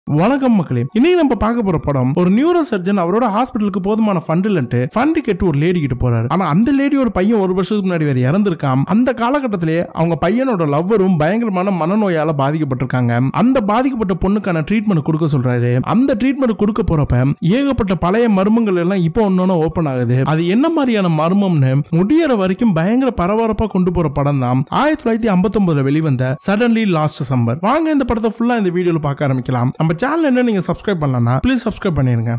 வணக்கம் மக்களே இன்னைக்கு நம்ம பார்க்க போற படம் ஒரு நியூரோ சர்ஜன் அவரோட ஹாஸ்பிட்டலுக்கு போதுமான ஃபண்ட் இல்லன்ட்டு ஃபண்ட் கேட்டு ஒரு லேடி கிட்ட போறாரு ஆனா அந்த லேடியோட பையன் ஒரு வருஷத்துக்கு முன்னாடி வேற இறந்திருக்காம் அந்த காலகட்டத்திலே அவங்க பையனோட லவ்வரும் பயங்கரமான மனநோயால பாதிக்கப்பட்டிருக்காங்க அந்த பாதிக்கப்பட்ட பொண்ணுக்கான ட்ரீட்மெண்ட் கொடுக்க சொல்றாரு அந்த ட்ரீட்மெண்ட் கொடுக்க போறப்ப ஏகப்பட்ட பழைய மர்மங்கள் எல்லாம் இப்போ ஒன்னொன்னு ஓபன் ஆகுது அது என்ன மாதிரியான மர்மம்னு முடியற வரைக்கும் பயங்கர பரபரப்பா கொண்டு போற படம் தான் ஆயிரத்தி தொள்ளாயிரத்தி ஐம்பத்தி ஒன்பதுல வெளிவந்த சடன்லி லாஸ்ட் சம்பர் வாங்க இந்த படத்தை ஃபுல்லா இந்த வீடியோல பார்க்க ஆரம்பிக்கலாம் நம்ம சேனல் என்ன நீங்க சப்ஸ்கிரைப் பண்ணலன்னா ப்ளீஸ் சப்ஸ்கிரைப் பண்ணிருங்க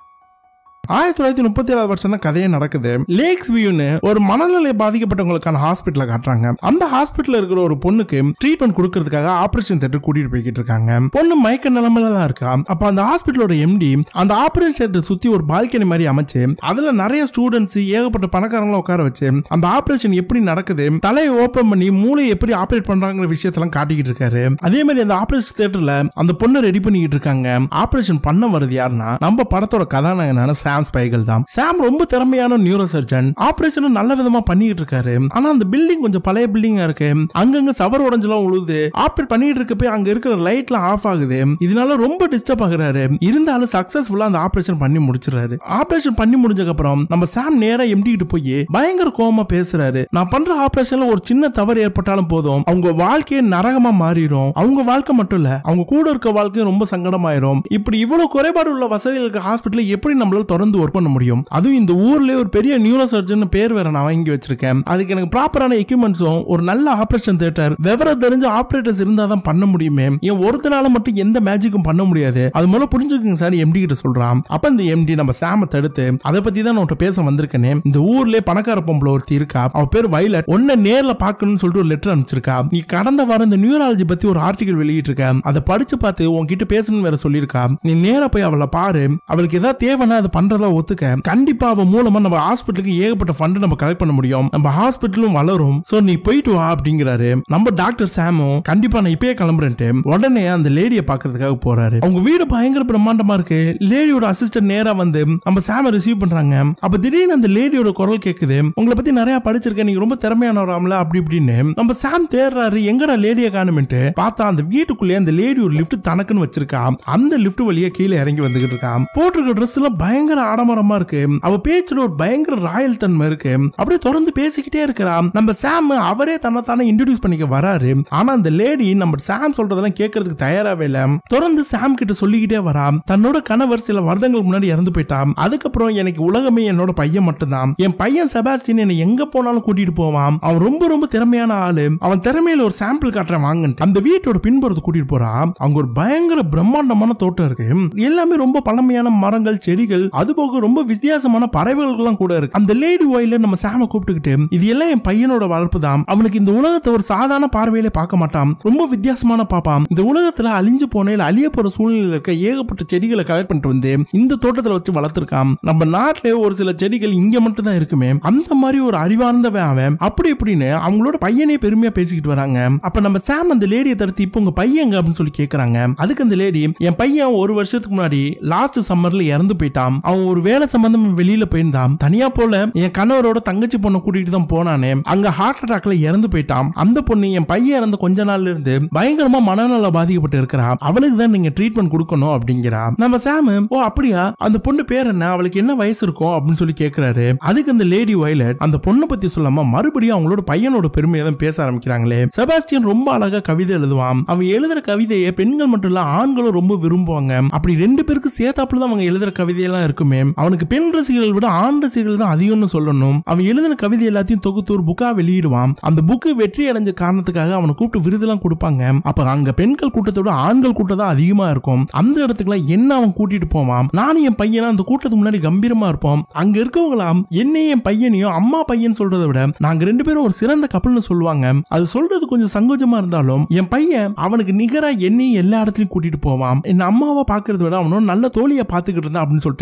ஆயிரத்தி தொள்ளாயிரத்தி முப்பத்தி ஏழாவது வருஷம் தான் கதையே நடக்குது லேக்ஸ் வியூன்னு ஒரு மனநிலை பாதிக்கப்பட்டவங்களுக்கான ஹாஸ்பிட்டல காட்டுறாங்க அந்த ஹாஸ்பிட்டல்ல இருக்கிற ஒரு பொண்ணுக்கு ட்ரீட்மெண்ட் கொடுக்கறதுக்காக ஆபரேஷன் தேட்டர் கூட்டிட்டு போய்கிட்டு இருக்காங்க பொண்ணு மயக்க நிலைமையில தான் இருக்கா அப்ப அந்த ஹாஸ்பிட்டலோட எம்டி அந்த ஆபரேஷன் தேட்டர் சுத்தி ஒரு பால்கனி மாதிரி அமைச்சு அதுல நிறைய ஸ்டூடெண்ட்ஸ் ஏகப்பட்ட பணக்காரங்களை உட்கார வச்சு அந்த ஆபரேஷன் எப்படி நடக்குது தலையை ஓபன் பண்ணி மூளையை எப்படி ஆபரேட் பண்றாங்கிற விஷயத்தெல்லாம் காட்டிக்கிட்டு இருக்காரு அதே மாதிரி அந்த ஆபரேஷன் தேட்டர்ல அந்த பொண்ணை ரெடி பண்ணிக்கிட்டு இருக்காங்க ஆபரேஷன் பண்ண வருது யாருன்னா நம்ம படத்தோட கதாநாயகனான சாம் ஸ்பைகல் தான் சாம் ரொம்ப திறமையான நியூரோ சர்ஜன் ஆபரேஷனும் நல்ல விதமா பண்ணிட்டு இருக்காரு ஆனா அந்த பில்டிங் கொஞ்சம் பழைய பில்டிங்கா இருக்கு அங்கங்க சவர் உடஞ்செல்லாம் உழுது ஆப்ரேட் பண்ணிட்டு இருக்கப்ப அங்க இருக்கிற லைட்லாம் ஆஃப் ஆகுது இதனால ரொம்ப டிஸ்டர்ப் ஆகுறாரு இருந்தாலும் சக்சஸ்ஃபுல்லா அந்த ஆபரேஷன் பண்ணி முடிச்சிடறாரு ஆபரேஷன் பண்ணி முடிஞ்சதுக்கு அப்புறம் நம்ம சாம் நேரா எம்டி கிட்ட போய் பயங்கர கோவமா பேசுறாரு நான் பண்ற ஆபரேஷன்ல ஒரு சின்ன தவறு ஏற்பட்டாலும் போதும் அவங்க வாழ்க்கையே நரகமா மாறிடும் அவங்க வாழ்க்கை மட்டும் இல்ல அவங்க கூட இருக்க வாழ்க்கையும் ரொம்ப சங்கடமாயிரும் இப்படி இவ்வளவு குறைபாடு உள்ள வசதிகள் இருக்க ஹாஸ்பிட்டல் எப்படி நம்மளால தொடர்ந்து ஒர்க் பண்ண முடியும் அதுவும் இந்த ஊர்லயே ஒரு பெரிய நியூரோ சர்ஜன் பேர் வேற நான் வாங்கி வச்சிருக்கேன் அதுக்கு எனக்கு ப்ராப்பரான எக்யூப்மெண்ட்ஸும் ஒரு நல்ல ஆபரேஷன் தியேட்டர் விவரம் தெரிஞ்ச ஆபரேட்டர்ஸ் இருந்தா தான் பண்ண முடியுமே ஏன் ஒருத்தனால மட்டும் எந்த மேஜிக்கும் பண்ண முடியாது அது மூலம் புரிஞ்சுக்குங்க சார் எம்டி கிட்ட சொல்றான் அப்ப இந்த எம்டி நம்ம சாம தடுத்து அதை பத்தி தான் நான் உன்கிட்ட பேச வந்திருக்கேனே இந்த ஊர்லயே பணக்கார பொம்பளை ஒருத்தி இருக்கா அவ பேர் வைலட் உன்னை நேர்ல பாக்கணும்னு சொல்லிட்டு ஒரு லெட்டர் அனுப்பிச்சிருக்கா நீ கடந்த வாரம் இந்த நியூராலஜி பத்தி ஒரு ஆர்டிகல் வெளியிட்டு இருக்க அதை படிச்சு பார்த்து உன்கிட்ட பேசணும்னு வேற சொல்லியிருக்கா நீ நேரா போய் அவளை பாரு அவளுக்கு ஏதாவது தேவைன்னா அதை பண்றதா ஒத்துக்க கண்டிப்பா அவ மூலமா நம்ம ஹாஸ்பிட்டலுக்கு ஏகப்பட்ட ஃபண்ட் நம்ம கலெக்ட் பண்ண முடியும் நம்ம ஹாஸ்பிட்டலும் வளரும் சோ நீ போயிட்டு வா அப்படிங்கிறாரு நம்ம டாக்டர் சாமும் கண்டிப்பா நான் இப்பயே கிளம்புறேன்ட்டு உடனே அந்த லேடியை பாக்குறதுக்காக போறாரு அவங்க வீடு பயங்கர பிரம்மாண்டமா இருக்கு லேடியோட அசிஸ்டன்ட் நேரா வந்து நம்ம சாம ரிசீவ் பண்றாங்க அப்ப திடீர்னு அந்த லேடியோட குரல் கேக்குது உங்களை பத்தி நிறைய படிச்சிருக்கேன் நீங்க ரொம்ப திறமையானவராமல அப்படி இப்படின்னு நம்ம சாம் தேடுறாரு எங்கடா லேடியை காணுமென்ட்டு பார்த்தா அந்த வீட்டுக்குள்ளே அந்த லேடி ஒரு லிஃப்ட் தனக்குன்னு வச்சிருக்கா அந்த லிஃப்ட் வழியா கீழே இறங்கி வந்துகிட்டு இருக்கா போட்டிருக்க ட்ரெஸ் எல்லாம் பயங்கர ஆடம்பரமா இருக்கு அவ பேச்சுல ஒரு பயங்கர ராயல் தன்மை இருக்கு அப்படியே தொடர்ந்து பேசிக்கிட்டே இருக்கிறா நம்ம சாம் அவரே தன்னைத்தானே இன்ட்ரோடியூஸ் பண்ணிக்க வராரு ஆனா அந்த லேடி நம்ம சாம் சொல்றதெல்லாம் கேட்கறதுக்கு தயாராவே இல்ல தொடர்ந்து சாம் கிட்ட சொல்லிக்கிட்டே வரா தன்னோட கணவர் சில வருடங்களுக்கு முன்னாடி இறந்து போயிட்டான் அதுக்கப்புறம் எனக்கு உலகமே என்னோட பையன் மட்டும்தான் என் பையன் செபாஸ்டின் என்னை எங்க போனாலும் கூட்டிட்டு போவான் அவன் ரொம்ப ரொம்ப திறமையான ஆளு அவன் திறமையில ஒரு சாம்பிள் காட்டுறேன் வாங்கன்ட்டு அந்த வீட்டோட பின்புறத்தை கூட்டிட்டு போறா அங்க ஒரு பயங்கர பிரம்மாண்டமான தோட்டம் இருக்கு எல்லாமே ரொம்ப பழமையான மரங்கள் செடிகள் அது போக ரொம்ப வித்தியாசமான பறவைகள்லாம் கூட இருக்கு அந்த லேடி வாயில நம்ம சாம கூப்பிட்டுக்கிட்டு இது எல்லாம் என் பையனோட வளர்ப்பு தான் அவனுக்கு இந்த உலகத்தை ஒரு சாதாரண பார்வையில பார்க்க மாட்டான் ரொம்ப வித்தியாசமான பாப்பான் இந்த உலகத்துல அழிஞ்சு போன இல்ல அழிய போற சூழ்நிலையில இருக்க ஏகப்பட்ட செடிகளை கலெக்ட் பண்ணிட்டு வந்து இந்த தோட்டத்துல வச்சு வளர்த்திருக்கான் நம்ம நாட்டுல ஒரு சில செடிகள் இங்க மட்டும் தான் இருக்குமே அந்த மாதிரி ஒரு அறிவார்ந்தவன் அவன் அப்படி இப்படின்னு அவங்களோட பையனே பெருமையா பேசிக்கிட்டு வராங்க அப்ப நம்ம சாம் அந்த லேடியை தடுத்து இப்போ உங்க பையன் எங்க அப்படின்னு சொல்லி கேக்குறாங்க அதுக்கு அந்த லேடி என் பையன் ஒரு வருஷத்துக்கு முன்னாடி லாஸ்ட் சம்மர்ல இறந்து போயிட்டான் அவன் ஒரு வேலை சம்பந்தமா வெளியில போயிருந்தான் தனியா போல என் கணவரோட தங்கச்சி பொண்ணை கூட்டிட்டு தான் போனானே அங்க ஹார்ட் அட்டாக்ல இறந்து போயிட்டான் அந்த பொண்ணு என் பையன் இறந்த கொஞ்ச நாள்ல இருந்து பயங்கரமா மனநல பாதிக்கப்பட்டு இருக்கிறா அவளுக்கு தான் நீங்க ட்ரீட்மெண்ட் கொடுக்கணும் அப்படிங்கிறா நம்ம சாம் ஓ அப்படியா அந்த பொண்ணு பேர் என்ன அவளுக்கு என்ன வயசு இருக்கும் அப்படின்னு சொல்லி கேக்குறாரு அதுக்கு அந்த லேடி வயலட் அந்த பொண்ணை பத்தி சொல்லாம மறுபடியும் அவங்களோட பையனோட பெருமையை தான் பேச ஆரம்பிக்கிறாங்களே செபாஸ்டியன் ரொம்ப அழகா கவிதை எழுதுவான் அவன் எழுதுற கவிதையை பெண்கள் மட்டும் இல்ல ஆண்களும் ரொம்ப விரும்புவாங்க அப்படி ரெண்டு பேருக்கு சேர்த்தாப்புல தான் அவங்க எழுதுற கவிதையெல்லாம் இருக்குமே அவனுக்கு பெண் ரசிகர்கள் விட ஆண் ரசிகர்கள் தான் அதிகம்னு சொல்லணும் அவன் எழுதின கவிதை எல்லாத்தையும் தொகுத்து ஒரு புக்கா வெளியிடுவான் அந்த புக்கு வெற்றி அடைஞ்ச காரணத்துக்காக அவனை கூப்பிட்டு விருதெல்லாம் கொடுப்பாங்க அப்ப அங்க பெண்கள் கூட்டத்தோட ஆண்கள் கூட்டம் தான் அதிகமா இருக்கும் அந்த இடத்துக்குலாம் என்ன அவன் கூட்டிட்டு போவான் நானும் என் பையனா அந்த கூட்டத்துக்கு முன்னாடி கம்பீரமா இருப்போம் அங்க இருக்கவங்களாம் என்னையும் என் பையனையும் அம்மா பையன் சொல்றதை விட நாங்க ரெண்டு பேரும் ஒரு சிறந்த கப்பல்னு சொல்லுவாங்க அது சொல்றது கொஞ்சம் சங்கோஜமா இருந்தாலும் என் பையன் அவனுக்கு நிகரா என்னையும் எல்லா இடத்துலயும் கூட்டிட்டு போவான் என் அம்மாவை பாக்குறத விட அவனோட நல்ல தோழியை பாத்துக்கிட்டு இருந்தான் அப்படின்னு சொல்லிட்டு பையன்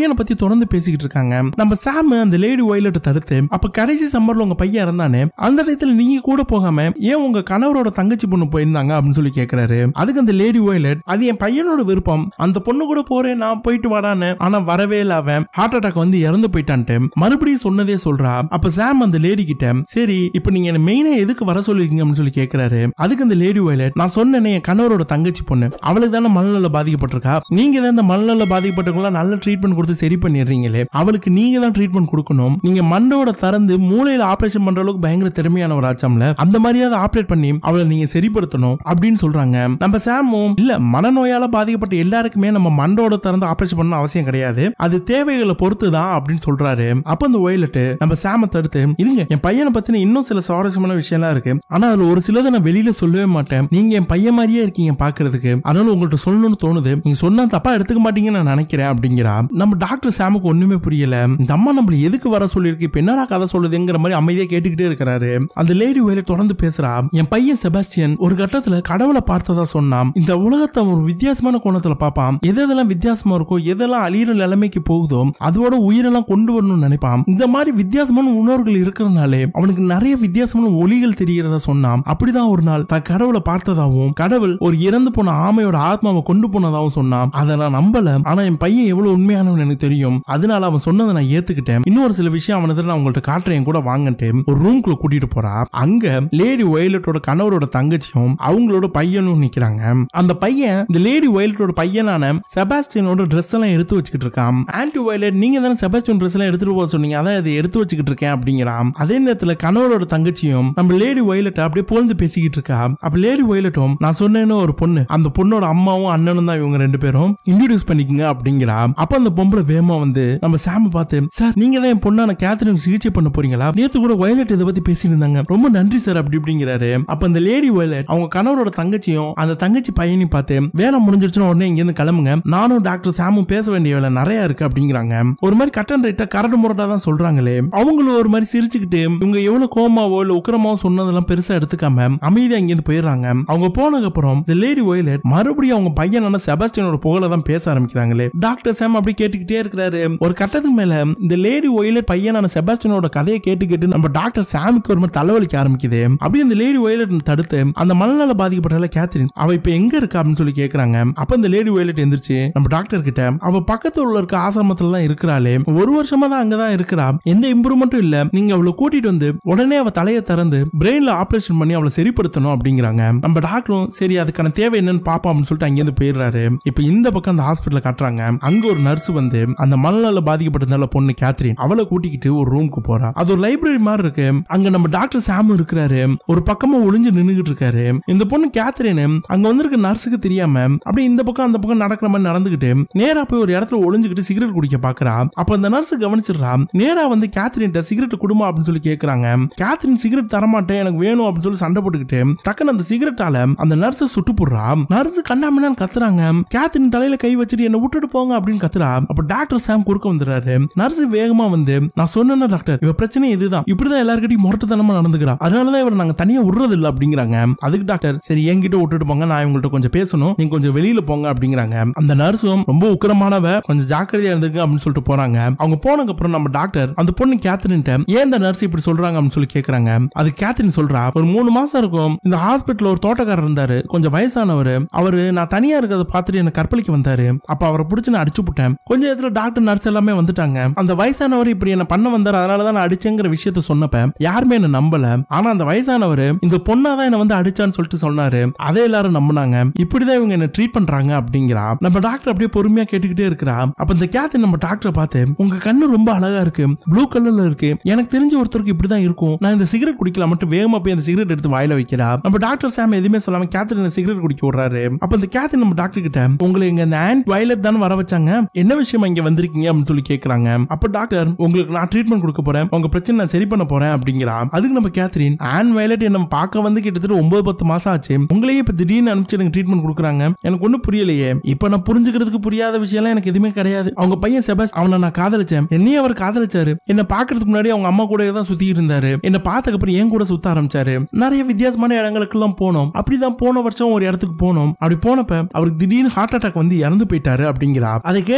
பையனை பத்தி தொடர்ந்து பேசிக்கிட்டு இருக்காங்க நம்ம சாம் அந்த லேடி ஒயிலட் தடுத்து அப்ப கடைசி சம்மர்ல உங்க பையன் இறந்தானே அந்த இடத்துல நீங்க கூட போகாம ஏன் உங்க கணவரோட தங்கச்சி பொண்ணு போயிருந்தாங்க அப்படின்னு சொல்லி கேக்குறாரு அதுக்கு அந்த லேடி ஒயிலட் அது என் பையனோட விருப்பம் அந்த பொண்ணு கூட போறேன் நான் போயிட்டு வரான்னு ஆனா வரவே இல்ல அவன் ஹார்ட் அட்டாக் வந்து இறந்து போயிட்டான்ட்டு மறுபடியும் சொன்னதே சொல்றா அப்ப சாம் அந்த லேடி கிட்ட சரி இப்ப நீங்க என்ன மெயினா எதுக்கு வர சொல்லிருக்கீங்க அப்படின்னு சொல்லி கேக்குறாரு அதுக்கு அந்த லேடி வயலட் நான் சொன்னேனே என் கணவரோட தங்கச்சி பொண்ணு அவளுக்கு தானே மனநல பாதிக்கப்பட்டிருக்கா நீங்க தான் இந்த மனநல பாதிக்கப்பட்டவங்கள நல்ல ட்ரீட்மெண்ட் கொடுத்து சரி பண்ணிடுறீங்களே அவளுக்கு நீங்க தான் ட்ரீட்மெண்ட் கொடுக்கணும் நீங்க மண்டோட திறந்து மூளையில ஆபரேஷன் பண்ற அளவுக்கு பயங்கர திறமையானவர் ஆச்சாம்ல அந்த மாதிரியாவது ஆப்ரேட் பண்ணி அவளை நீங்க சரிப்படுத்தணும் அப்படின்னு சொல்றாங்க நம்ம சாமும் இல்ல மனநோயால பாதிக்கப்பட்ட எல்லாருக்குமே நம்ம மண்டோட திறந்து ஆபரேஷன் பண்ண அவசியம் கிடையாது அது தேவைகளை பொறுத்து தான் அப்படின்னு சொல்றாரு அப்ப அந்த ஒயிலட்டு நம்ம சாம தடுத்து இருங்க என் பையனை பத்தின இன்னும் சில சுவாரஸ்யமான விஷயம்லாம் இருக்கு ஆனா அதுல ஒரு சிலதை நான் வெளியில சொல்லவே மாட்டேன் நீங்க என் பையன் மாதிரியே இருக்கீங்க பாக்குறதுக்கு அதனால உங்கள்ட்ட சொல்லணும்னு தோணுது நீங்க சொன்னா தப்பா எடுத்துக்க மாட்டீங்கன்னு நான் நினைக்கிறேன் அப்படிங்கிறா நம்ம டாக்டர் சாமுக்கு ஒண்ணுமே புரியல இந்த அம்மா நம்மள எதுக்கு வர சொல்லியிருக்கு இப்ப என்னடா கதை சொல்லுதுங்கிற மாதிரி அமைதியா கேட்டுக்கிட்டே இருக்கிறாரு அந்த லேடி வேலை தொடர்ந்து பேசுறா என் பையன் செபாஸ்டியன் ஒரு கட்டத்துல கடவுளை பார்த்ததா சொன்னான் இந்த உலகத்தை அவன் ஒரு வித்தியாசமான கோணத்துல பார்ப்பான் எது எதெல்லாம் வித்தியாசமா இருக்கோ எதெல்லாம் அழியிற நிலைமைக்கு போகுதோ அதோட உயிரெல்லாம் கொண்டு வரணும்னு நினைப்பான் இந்த மாதிரி வித்தியாசமான உணர்வுகள் இருக்கிறதுனாலே அவனுக்கு நிறைய வித்தியாசமான ஒளிகள் தெரிகிறதா சொன்னான் அப்படிதான் ஒரு நாள் தன் கடவுளை பார்த்ததாகவும் கடவுள் ஒரு இறந்து போன ஆமையோட ஆத்மாவை கொண்டு போனதாகவும் சொன்னான் அதை நான் நம்பல ஆனா என் பையன் எவ்வளவு உண்மையானவன் எனக்கு தெரியும் அதனால அவன் சொன்னதை நான் ஏத்துக்கிட்டேன் இன்னொரு சில விஷயம் அவனத்துல நான் உங்கள்ட்ட காட்டுறேன் கூட வாங்கன்ட்டு ஒரு ரூம்குள்ள கூட்டிட்டு போறா அங்க லேடி வயலட்டோட கணவரோட தங்கச்சியும் அவங்களோட பையனும் நிக்கிறாங்க அந்த பையன் இந்த லேடி வயலட்டோட பையனான செபாஸ்டியனோட ட்ரெஸ் எல்லாம் எடுத்து வச்சுக்கிட்டு இருக்கான் ஆன்டி வயலட் நீங்க தானே செபாஸ்டியன் ட்ரெஸ் எல்லாம் எடுத்துட்டு போக சொன்னீங்க அதான் இதை எடுத்து வச்சுக்கிட்டு இருக்கேன் அப்படிங்கிறான் அதே நேரத்துல கணவரோட தங்கச்சியும் நம்ம லேடி வயலட் அப்படியே புகழ்ந்து பேசிக்கிட்டு இருக்கா அப்ப லேடி வயலட்டும் நான் சொன்னேன்னு ஒரு பொண்ணு அந்த பொண்ணோட அம்மாவும் அண்ணனும் தான் இவங்க ரெண்டு பேரும் இன்ட்ரோடியூஸ் பண்ணிக்கங்க அப்படிங்கிறா அப்ப அந்த பொம்பளை வேமா வந்து நம்ம சாம பார்த்து சார் நீங்க தான் என் பொண்ணான கேத்தரின் சிகிச்சை பண்ண போறீங்களா நேத்து கூட வயலட் இதை பத்தி பேசிட்டு இருந்தாங்க ரொம்ப நன்றி சார் அப்படி இப்படிங்கிறாரு அப்ப அந்த லேடி வயலட் அவங்க கணவரோட தங்கச்சியும் அந்த தங்கச்சி பையனையும் பார்த்து வேலை முடிஞ்சிருச்சுன்னா உடனே இங்க இருந்து கிளம்புங்க நானும் டாக்டர் சாமும் பேச வேண்டிய வேலை நிறைய இருக்கு அப்படிங்கிறாங்க ஒரு மாதிரி கட்டன் ரைட்டா கரடு முரட்டா தான் சொல்றாங்களே அவங்களும் ஒரு மாதிரி சிரிச்சுக்கிட்டு இவங்க எவ்வளவு கோமாவோ இல்ல உக்கிரமாவோ சொன்னதெல்லாம் பெருசா எடுத்துக்காம அமைதியா இங்கிருந்து போயிடுறாங்க அவங்க போனதுக்கு அப்புறம் இந்த லேடி வயலட் மறுபடியும் அவங்க பையனான செபாஸ்டியனோட புகழ தான் பேச ஆரம்பிக்கிறாங்களே டாக்டர் சாம் அப்படி கேட்டுக்கிட்டே இருக்கிறாரு ஒரு கட்டத்துக்கு மேல இந்த லேடி ஒயிலட் பையனான செபாஸ்டியனோட கதையை கேட்டு கேட்டு நம்ம டாக்டர் சாமுக்கு ஒரு மாதிரி தலைவலிக்க ஆரம்பிக்குது அப்படியே இந்த லேடி ஒயிலட் தடுத்து அந்த மனநல பாதிக்கப்பட்ட கேத்ரின் அவ இப்ப எங்க இருக்கா அப்படின்னு சொல்லி கேக்குறாங்க அப்ப இந்த லேடி ஒயிலட் எந்திரிச்சு நம்ம டாக்டர் கிட்ட அவ பக்கத்துல இருக்க ஆசிரமத்துல தான் இருக்கிறாளே ஒரு வருஷமா தான் அங்கதான் இருக்கிறா எந்த இம்ப்ரூவ்மெண்ட்டும் இல்ல நீங்க அவளை கூட்டிட்டு வந்து உடனே அவ தலையை திறந்து பிரெயின்ல ஆபரேஷன் பண்ணி அவளை சரிப்படுத்தணும் அப்படிங்கிறாங்க நம்ம டாக்டரும் சரி அதுக்கான தேவை என்னன்னு பாப்போம் அப்படின்னு சொல்லிட்டு அங்கிருந்து போயிடுறாரு இப்ப இந்த பக்கம் அந்த ஹாஸ்பிட்டல் காட்டுறாங்க அங்க ஒரு நர்ஸ் வந்து அந்த மனநல பாதிக்கப்பட்டதால பொண்ணு கேத்ரின் அவளை கூட்டிக்கிட்டு ஒரு ரூமுக்கு போறா அது ஒரு லைப்ரரி மாதிரி இருக்கு அங்க நம்ம டாக்டர் சாம் இருக்கிறாரு ஒரு பக்கமா ஒளிஞ்சு நின்னுகிட்டு இருக்காரு இந்த பொண்ணு கேத்ரின் அங்க வந்திருக்க நர்ஸுக்கு தெரியாம அப்படியே இந்த பக்கம் அந்த பக்கம் நடக்கிற மாதிரி நடந்துகிட்டு நேரா போய் ஒரு இடத்துல ஒளிஞ்சுக்கிட்டு சிகரெட் குடிக்க பாக்குறா அப்ப அந்த நர்ஸ் கவனிச்சிடுறா நேரா வந்து கேத்ரின் சிகரெட் குடுமா அப்படின்னு சொல்லி கேக்குறாங்க கேத்ரின் சிகரெட் தரமாட்டேன் எனக்கு வேணும் அப்படின்னு சொல்லி சண்டை போட்டுக்கிட்டு டக்குன்னு அந்த சிகரெட்டால அந்த நர்ஸை சுட்டு போடுறா நர்ஸ் கண்ணாமண்ணான்னு கத்துறாங்க கேத்ரின் தலையில கை வச்சுட்டு என்ன விட்டுட்டு போங்க அப்படின்னு கத்துறா அப்ப டாக்டர் சாம் குறுக்க வந்துடுறாரு நர்ஸ் வேகமா வந்து நான் சொன்னேன்னா டாக்டர் இவ பிரச்சனை இதுதான் இப்படிதான் எல்லாருக்கிட்டையும் முரட்டுத்தனமா நடந்துக்கிறா அதனாலதான் இவரை நாங்க தனியா விடுறது இல்ல அப்படிங்கிறாங்க அதுக்கு டாக்டர் சரி என்கிட்ட விட்டுட்டு போங்க நான் இவங்கள்ட்ட கொஞ்சம் பேசணும் நீங்க கொஞ்சம் வெளியில போங்க அப்படிங்கிறாங்க அந்த நர்ஸும் ரொம்ப உக்கிரமானவ கொஞ்சம் ஜாக்கிரதையா இருந்துக்கு அப்படின்னு சொல்லிட்டு போறாங்க அவங்க போனதுக்கு அப்புறம் நம்ம டாக்டர் அந்த பொண்ணு கேத்ரின் ஏன் இந்த நர்ஸ் இப்படி சொல்றாங்க அப்படின்னு சொல்லி கேக்குறாங்க அது கேத்ரின் சொல்றா ஒரு மூணு மாசம் இருக்கும் இந்த ஹாஸ்பிட்டல் ஒரு தோட்டக்காரர் இருந்தாரு கொஞ்சம் வயசானவர் அவரு நான் தனியா இருக்கிறத பார்த்துட்டு என்ன கற்பழிக்க வந்தாரு அப்ப அவரை பிடிச்சு நான் அடிச்சு விட்டேன் கொஞ்ச நேரத்துல டாக்டர் நர்ஸ் எல்லாமே வந்துட்டாங்க அந்த வயசானவர் இப்படி என்ன பண்ண வந்தாரு அதனாலதான் நான் அடிச்சேங்கிற விஷயத்த சொன்னப்ப யாருமே என்ன நம்பல ஆனா அந்த வயசானவர் இந்த பொண்ணாதான் என்ன வந்து அடிச்சான்னு சொல்லிட்டு சொன்னாரு அதை எல்லாரும் நம்பினாங்க இப்படிதான் இவங்க என்ன ட்ரீட் பண்றாங்க அப்படிங்கிறா நம்ம டாக்டர் அப்படியே பொறுமையா கேட்டுக்கிட்டே இருக்கிறா அப்ப இந்த கேத்து நம்ம டாக்டரை பார்த்து உங்க கண்ணு ரொம்ப அழகா இருக்கு ப்ளூ கலர்ல இருக்கு எனக்கு தெரிஞ்ச ஒருத்தருக்கு இப்படிதான் இருக்கும் நான் இந்த சிகரெட் குடிக்கலாம் மட்டும் வேகமா போய் அந்த சிகரெட் எடுத்து வாயில வைக்கிறா நம்ம டாக்டர் சாம் எதுவுமே சொல்லாம கேத்ரின் சிகரெட் குடிக்க விடுறாரு அப்ப இந்த கேத்ரின் நம்ம டாக்டர் கிட்ட உங்களை இங்க இந்த ஆன்ட் வயலட் தானே வர வச்சாங்க என்ன விஷயமா இங்க வந்திருக்கீங்க அப்படின்னு சொல்லி கேக்குறாங்க அப்ப டாக்டர் உங்களுக்கு நான் ட்ரீட்மெண்ட் கொடுக்க போறேன் உங்க பிரச்சனை நான் சரி பண்ண போறேன் அப்படிங்கிறா அதுக்கு நம்ம கேத்ரின் ஆன் வயலட் என்ன பார்க்க வந்து கிட்டத்தட்ட ஒன்பது பத்து மாசம் ஆச்சு உங்களையே இப்ப திடீர்னு அனுப்பிச்சு எனக்கு ட்ரீட்மெண்ட் கொடுக்குறாங்க எனக்கு ஒன்றும் புரியலையே இப்ப நான் புரிஞ்சுக்கிறதுக்கு புரியாத விஷயம்லாம் எனக்கு எதுவுமே கிடையாது அவங்க பையன் செபஸ் அவனை நான் காதலிச்சேன் என்னையும் அவர் காதலிச்சாரு என்ன பாக்குறதுக்கு முன்னாடி அவங்க அம்மா கூட தான் சுத்திட்டு இருந்தாரு என்ன பார்த்ததுக்கு அப்புறம் என் கூட சுத்த ஆரம்பிச்சாரு நிறைய வித்தியாசமான இடங்களுக்கு எல்லாம் போனோம் அப்படிதான் போன வருஷம் ஒரு இடத்துக்கு போனோம் அப்படி போனப்ப அவருக்கு திடீர்னு ஹார்ட் அட்டாக் வந்து இறந்து போயிட்டாரு அப்படிங்கிறா அதை கேட்டுட்டு நம்ம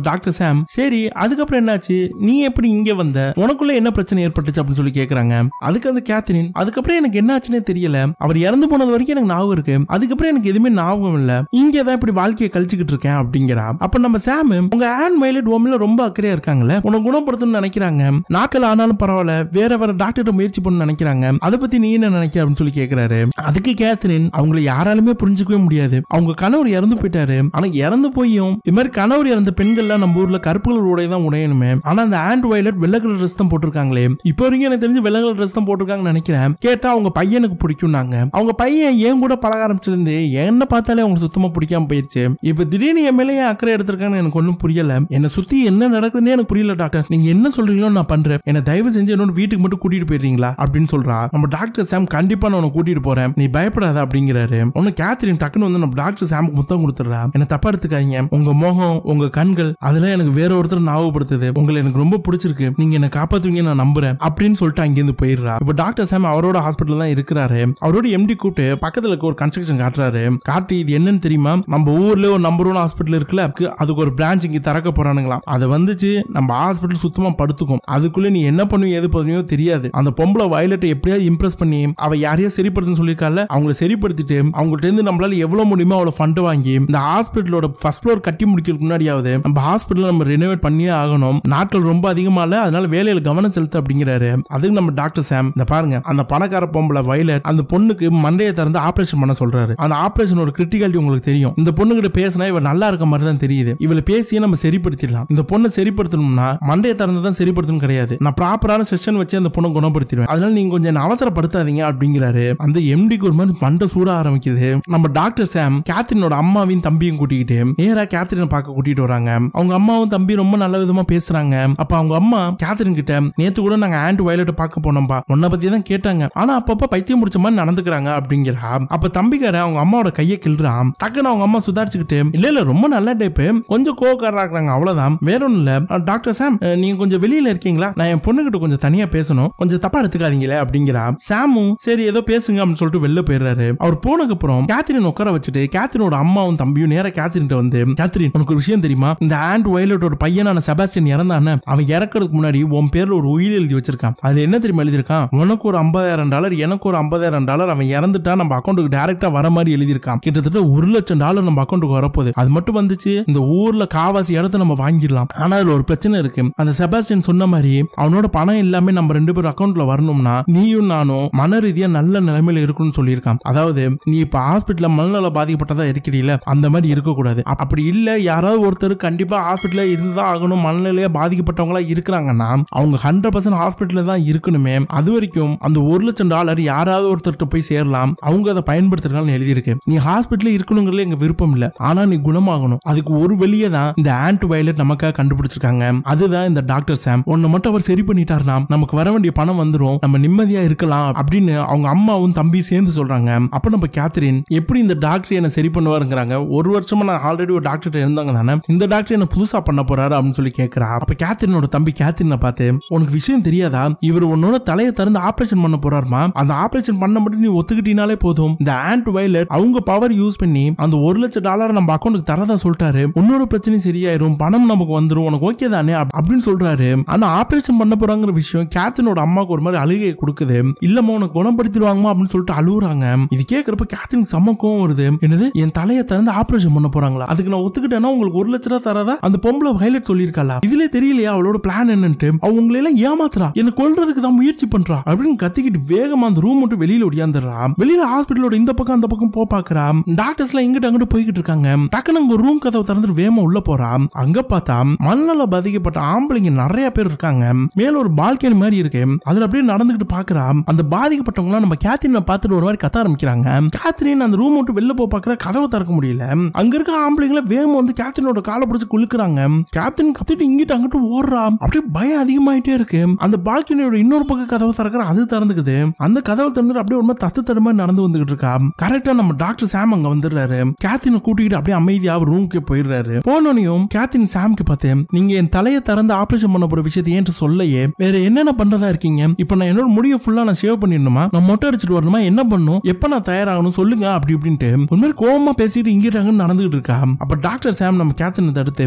டாக்டர் சாம் சரி அதுக்கப்புறம் என்னாச்சு நீ எப்படி இங்க வந்த உனக்குள்ள என்ன பிரச்சனை ஏற்பட்டுச்சு அப்படின்னு சொல்லி கேக்குறாங்க அதுக்கு அந்த கேத்ரின் அதுக்கப்புறம் எனக்கு என்ன ஆச்சுன்னே தெரியல அவர் இறந்து போனது வரைக்கும் எனக்கு ஞாபகம் இருக்கு அதுக்கப்புறம் எனக்கு எதுவுமே ஞாபகம் இல்ல இங்க தான் இப்படி வாழ்க்கையை கழிச்சுக்கிட்டு இருக்கேன் அப்படிங்கிறா அப்ப நம்ம சாம் உங்க ஆன் மைலட் ஓமில ரொம்ப அக்கறையா இருக்காங்கல்ல உனக்கு குணப்படுத்தணும்னு நினைக்கிறாங்க நாட்கள் ஆனாலும் பரவாயில்ல வேற வேற டாக்டர்கிட்ட முயற்சி பண்ண நினைக்கிறாங்க அதை பத்தி நீ என்ன நினைக்கிற அப்படின்னு சொல்லி கேக்குறாரு அதுக்கு கேத்ரின் அவங்கள யாராலுமே புரிஞ்சுக்கவே முடியாது அவங்க கணவர் இறந்து போயிட்டாரு ஆனா இறந்து போயும் இது மாதிரி கணவர் இறந்த பெண்கள்லாம் நம்ம ஊர்ல கருப்பு கலர் உடை தான் உடையணுமே ஆனா அந்த ஆண்ட் வயலட் வெள்ளை கலர் ட்ரெஸ் தான் போட்டிருக்காங்களே இப்போ வரைக்கும் எனக்கு தெரிஞ்சு வெள்ளை கலர் ட்ரெஸ் தான் போட்டிருக்காங்கன்னு நினைக்கிறேன் கேட்டா அவங்க பையனுக்கு பிடிக்கும்னாங்க அவங்க பையன் ஏன் கூட பழக ஆரம்பிச்சிருந்து என்ன பார்த்தாலே அவங்க சுத்தமா பிடிக்காம போயிருச்சு இப்ப திடீர்னு என் மேலே ஏன் அக்கறை எடுத்திருக்காங்கன்னு எனக்கு ஒன்றும் புரியல என்னை சுத்தி என்ன நடக்குதுன்னே எனக்கு புரியல டாக்டர் நீங்க என்ன சொல்றீங்களோ நான் பண்றேன் என்ன தயவு செஞ்சு என்னோட வீட்டுக்கு மட்டும் கூட்டிட்டு போயிடுறீங்களா அப்படின்னு சொல்றா நம்ம டாக்டர் சாம் கண்டிப்பா நான் உன்னை கூட்டிட்டு போறேன் நீ பயப்படாத அப்படிங்கிறாரு ஒன்னு கேத்ரின் டக்குன்னு வந்து நம்ம டாக்டர் சாமுக்கு முத்தம் கொடுத்துறா என்ன தப்பா எடுத்துக்காதீங்க உங்க முகம் உங்க கண்கள் அதெல்லாம் எனக்கு வேற ஒருத்தர் ஞாபகப்படுத்துது உங்களை எனக்கு ரொம்ப பிடிச்சிருக்கு நீங்க என்ன காப்பாத்துவீங்க நான் நம்புறேன் அப்படின்னு சொல்லிட்டு அங்கிருந்து போயிடுறா இப்ப டாக்டர் சாம் அவரோட ஹாஸ்பிட்டல் தான் இருக்கிறாரு அவரோட எம்டி கூப்பிட்டு பக்கத்துல இருக்க ஒரு கன்ஸ்ட்ரக்ஷன் காட்டுறாரு காட்டி இது என்னன்னு தெரியுமா நம்ம ஊர்ல ஒரு நம்பர் ஒன் ஹாஸ்பிட்டல் இருக்குல்ல அதுக்கு- அதுக்கு ஒரு பிரான்ச் இங்க திறக்க போறானுங்களாம் அது வந்துச்சு நம்ம ஹாஸ்பிட்டல் சுத்தமா படுத்துக்கும் அதுக்குள்ள நீ என்ன பண்ணுவீங்க எது பண்ணுவியோ தெரியாது அந்த பொம்பளை வயலட்டை எப்படியாவது இம்ப்ரெஸ் பண்ணி அவ யாரையோ சரிப்படுத்துன்னு சொல்லியிருக்கால அவங்கள சரிப்படுத்திட்டு அவங்கள்ட்ட இருந்து நம்மளால எவ்வளவு முடியுமோ அவ்வளவு ஃபண்ட் வாங்கி இந்த ஹாஸ்பிட்டலோட ஃபர்ஸ்ட் ஃப்ளோர் கட்டி முடிக்கிறதுக்கு முன்னாடியாவது நம்ம ஹாஸ்பிட்டல் நம்ம ரெனோவேட் பண்ணியே ஆகணும் நாட்கள் ரொம்ப அதிகமா இல்ல அதனால வேலையில கவனம் செலுத்து அப்படிங்கிறாரு அதுக்கு நம்ம டாக்டர் சாம் இந்த பாருங்க அந்த பணக்கார பொம்பளை வயலட் அந்த பொண்ணுக்கு மண்டையை திறந்து ஆபரேஷன் பண்ண சொல்றாரு அந்த ஆபரேஷனோட கிரிட்டிகாலிட்டி உங்களுக்கு தெரியும் இந்த பொண்ணு கிட்ட பேசினா இவ நல்லா இருக்க மாதிரி தான் தெரியுது இவளை பேசியே நம்ம சரிப்படுத்திடலாம் இந்த பொண்ணை சரிப்படுத்தணும்னா மண்டையை திறந்து தான் சரிப்படுத்தணும் கிடையாது நான் ப்ராப்பரான செஷன் வச்சு அந்த பொண்ணை குணப்படுத்திடுவேன் அதனால நீங்க கொஞ்சம் என்னை அவசரப்படுத்தாதீங்க அப்படிங்கிறாரு அந்த எம்டிக்கு ஒரு மாதிரி மண்டை சூட ஆரம்பிக்குது நம்ம டாக்டர் சாம் கேத்ரினோட அம்மாவையும் தம்பியும் கூட்டிக்கிட்டு நேரா கேத்ரினை பார்க்க கூட்டிட்டு வராங்க அவங்க அம்மாவும் தம்பி ரொம்ப நல்ல விதமா பேசுறாங்க அப்ப அவங்க அம்மா கேத்ரின் கிட்ட நேத்து கூட நாங்க ஆண்ட் வயலட் பார்க்க போனோம்பா உன்னை பத்தி தான் கேட்டாங்க ஆனா அப்பப்ப பைத்தியம் முடிச்ச மாதிரி நடந்துக்கிறாங்க அப்படிங்கிறா அப்ப தம்பிக்கார அவங்க அம்மாவோட கையை கிள்றான் டக்குன்னு அவங்க அம்மா சுதாரிச்சுக்கிட்டு இல்ல இல்ல ரொம்ப நல்ல டைப்பு கொஞ்சம் கோவக்காரா இருக்கிறாங்க அவ்வளவுதான் வேற ஒண்ணும் இல்ல அஹ், டாக்டர் சாம் அஹ், நீங்க கொஞ்சம் வெளியில இருக்கீங்களா நான் என் பொண்ணுகிட்ட கொஞ்சம் தனியா பேசணும் கொஞ்சம் தப்பா எடுத்துக்காதீங்களே அப்படிங்கிறா சாமும் சரி ஏதோ பேசுங்க அப்படின்னு சொல்லிட்டு வெளில போயிடுறாரு அவர் போனதுக்கு அப்புறம் கேத்ரின் உட்கார வச்சுட்டு கேத்ரினோட அம்மாவும் தம்பியும் நேரா கேத்ரின் வந்து கேத்ரின் உனக்கு ஒரு விஷயம் தெரியுமா இந்த ஆண்ட் வயலட்டோட பையனான செபாஸ்டியன் இறந்தானே அவன் இறக்குறதுக்கு முன்னாடி உன் பேர்ல ஒரு உயிர் எழுதி வச்சிருக்கான் அதுல என்ன தெரியுமா எழுதியிருக்கான் உனக்கு ஒரு ஐம்பதாயிரம் டாலர் எனக்கு ஒரு ஐம்பதாயிரம் டாலர் அவன் இறந்துட்டா நம்ம அக்கௌண்ட்டுக்கு டைரக்டா வர மாதிரி எழுதியிருக்கான் கிட்டத்தட்ட ஒரு லட்சம் டாலர் நம்ம அக்கௌண்ட்டுக்கு வரப்போகுது அது மட்டும் வந்துச்சு இந்த ஊர்ல காவாசி இடத்த நம்ம வாங்கிடலாம் ஆனா அதுல ஒரு பிரச்சனை இருக்கு அந்த செபாஸ்டியன் சொன்ன மாதிரி அவனோட பணம் எல்லாமே நம்ம ரெண்டு பேரும் அக்கௌண்ட்ல வரணும்னா நீயும் நானும் மன ரீதியா நல்ல நிலைமையில இருக்கணும்னு சொல்லியிருக்கான் அதாவது நீ இப்ப ஹாஸ்பிட்டல்ல மனநல பாதிக்கப்பட்டதா இருக்கிறீல அந்த மாதிரி இருக்கக்கூடாது அப்~ அப்படி இல்ல யாராவது ஒருத்தர் கண்டிப்பா ஹாஸ்பிட்டல்ல இருந்துதான் ஆகணும் மனநிலையா பாதிக்கப்பட்டவங்களா இருக்கிறாங்கன்னா அவங்க ஹண்ட்ரட் பர்சன்ட் ஹாஸ்பிட்டல்ல தான் இருக்கணுமே அது வரைக்கும் அந்த ஒரு லட்சம் டாலர் யாராவது ஒருத்தர்கிட்ட போய் சேரலாம் அவங்க அதை பயன்படுத்துறாங்கன்னு எழுதியிருக்கு நீ ஹாஸ்பிட்டல்ல இருக்கணுங்கிறதுல எங்க விருப்பம் இல்ல ஆனா நீ குணமாகணும் அதுக்கு ஒரு வெளியே தான் இந்த ஆன்ட் வயலட் நமக்காக கண்டுபிடிச்சிருக்காங்க அதுதான் இந்த டாக்டர் சாம் ஒன்னு மட்டும் அவர் சரி பண்ணிட்டாருனா நமக்கு வர வேண்டிய பணம் வந்துரும் நம்ம நிம்மதியா இருக்கலாம் அப்படின்னு அவங்க அம்மாவும் தம்பி சேர்ந்து சொல்றாங்க அப்ப நம்ம கேத்ரின் எப்படி இந்த டாக்டர் என்ன சரி பண்ணுவாருங்கிறாங்க ஒரு வருஷமா நான் ஆல்ரெடி ஒரு டாக்டர் இருந்தாங்க தானே இந்த டாக்டர் என்ன புதுசா பண்ண போறாரு அப்படின்னு சொல்லி கேட்கிறா அப்ப கேத்ரினோட தம்பி கேத்ரினை பார்த்து உனக்கு விஷயம் தெரியாதா இவர் உன்னோட தலையை திறந்து ஆபரேஷன் பண்ண போறாருமா அந்த ஆபரேஷன் பண்ண மட்டும் நீ ஒத்துக்கிட்டீனாலே போதும் இந்த ஆண்ட் வயலட் அவங்க பவர் யூஸ் பண்ணி அந்த ஒரு லட்சம் டாலர் நம்ம அக்கௌண்ட்டுக்கு தரதா சொல்லிட்டாரு உன்னோட பிரச்சனையும் சரியாயிரும் பணம் நமக்கு வந்துரும் உனக்கு ஓகே தானே அப்~ அப்படின்னு சொல்றாரு ஆனா ஆபரேஷன் பண்ண போறாங்கிற விஷயம் கேத்ரினோட அம்மாவுக்கு ஒரு மாதிரி அழுகையை கொடுக்குது இல்லம்மா உனக்கு குணப்படுத்திடுவாங்கம்மா அப்படின்னு சொல்லிட்டு அழுகுறாங்க இது கேட்கறப்ப கேத்ரின் சமக்கம் வருது என்னது என் தலையை திறந்து ஆபரேஷன் பண்ண போறாங்களா அதுக்கு நான் ஒத்துக்கிட்டேன்னா உங்களுக்கு ஒரு லட்ச ரூபா தரதா அந்த பொம்பளை ஹைலைட் சொல்லியிருக்காளா இதுல தெரியலையா அவளோட பிளான் என்னன்ட்டு அவ உங்களை எல்லாம் ஏமாத்துறா என்ன கொல்றதுக்கு தான் முயற்சி பண்றா அப்படின்னு கத்திக்கிட்டு வேகமா அந்த ரூம் விட்டு வெளியில ஒடியாந்துடுறா வெளியில ஹாஸ்பிட்டலோட இந்த பக்கம் அந்த பக்கம் போ பாக்குறா டாக்டர்ஸ் எல்லாம் இங்கிட்ட அங்கிட்டு போய்கிட்டு இருக்காங்க டக்குனு அங்க ரூம் கதவை திறந்துட்டு வேகமா உள்ள போறா அங்க பார்த்தா மண்ணால பாதிக்கப்பட்ட ஆம்பளைங்க நிறைய பேர் இருக்காங்க மேல ஒரு பால்கனி மாதிரி இருக்கு அதுல அப்படியே நடந்துகிட்டு பாக்குறா அந்த பாதிக்கப்பட்டவங்க நம்ம கேத்ரினை பார்த்துட்டு ஒரு மாதிரி கத்த ஆரம்பிக்கிறாங்க கேத்ரின் அந்த ரூம் விட்டு வெளில போ பாக்குற கதவை திறக்க முடியல அங்க இருக்க ஆம்பளைங்கள வேகமா வந்து கேத்ரினோட காலை பிடிச்சு குலுக்குறாங்க கேப்டன் கத்திட்டு இங்கிட்டு அங்கிட்டு ஓடுறா அப்படியே பயம் அதிகமாயிட்டே இருக்கு அந்த பால்கனியோட இன்னொரு பக்கம் கதவை திறக்கிற அது திறந்துக்குது அந்த கதவை திறந்துட்டு அப்படியே ஒரு மாதிரி தத்து தடுமா நடந்து வந்துகிட்டு இருக்கா கரெக்டா நம்ம டாக்டர் சாம் அங்க வந்துடுறாரு கேத்தினை கூட்டிக்கிட்டு அப்படியே அமைதியா ரூமுக்கே போயிடுறாரு போனோனையும் கேத்தின் சாம்க்கு பார்த்து நீங்க என் தலையை திறந்து ஆபரேஷன் பண்ண போற விஷயத்தை ஏன்ட்டு சொல்லையே வேற என்னென்ன பண்றதா இருக்கீங்க இப்ப நான் என்னோட முடிய ஃபுல்லா நான் ஷேவ் பண்ணிடணுமா நான் மொட்டை அடிச்சிட்டு வரணுமா என்ன பண்ணும் எப்ப நான் தயாராகணும் சொல்லுங்க அப்படி இப்படின்ட்டு ஒரு மாதிரி கோவமா பேசிட்டு இங்கிட்டாங்கன்னு நடந்துகிட்டு இருக்கா அப்ப டாக்டர் சாம் நம்ம கேத்தனை தடுத்து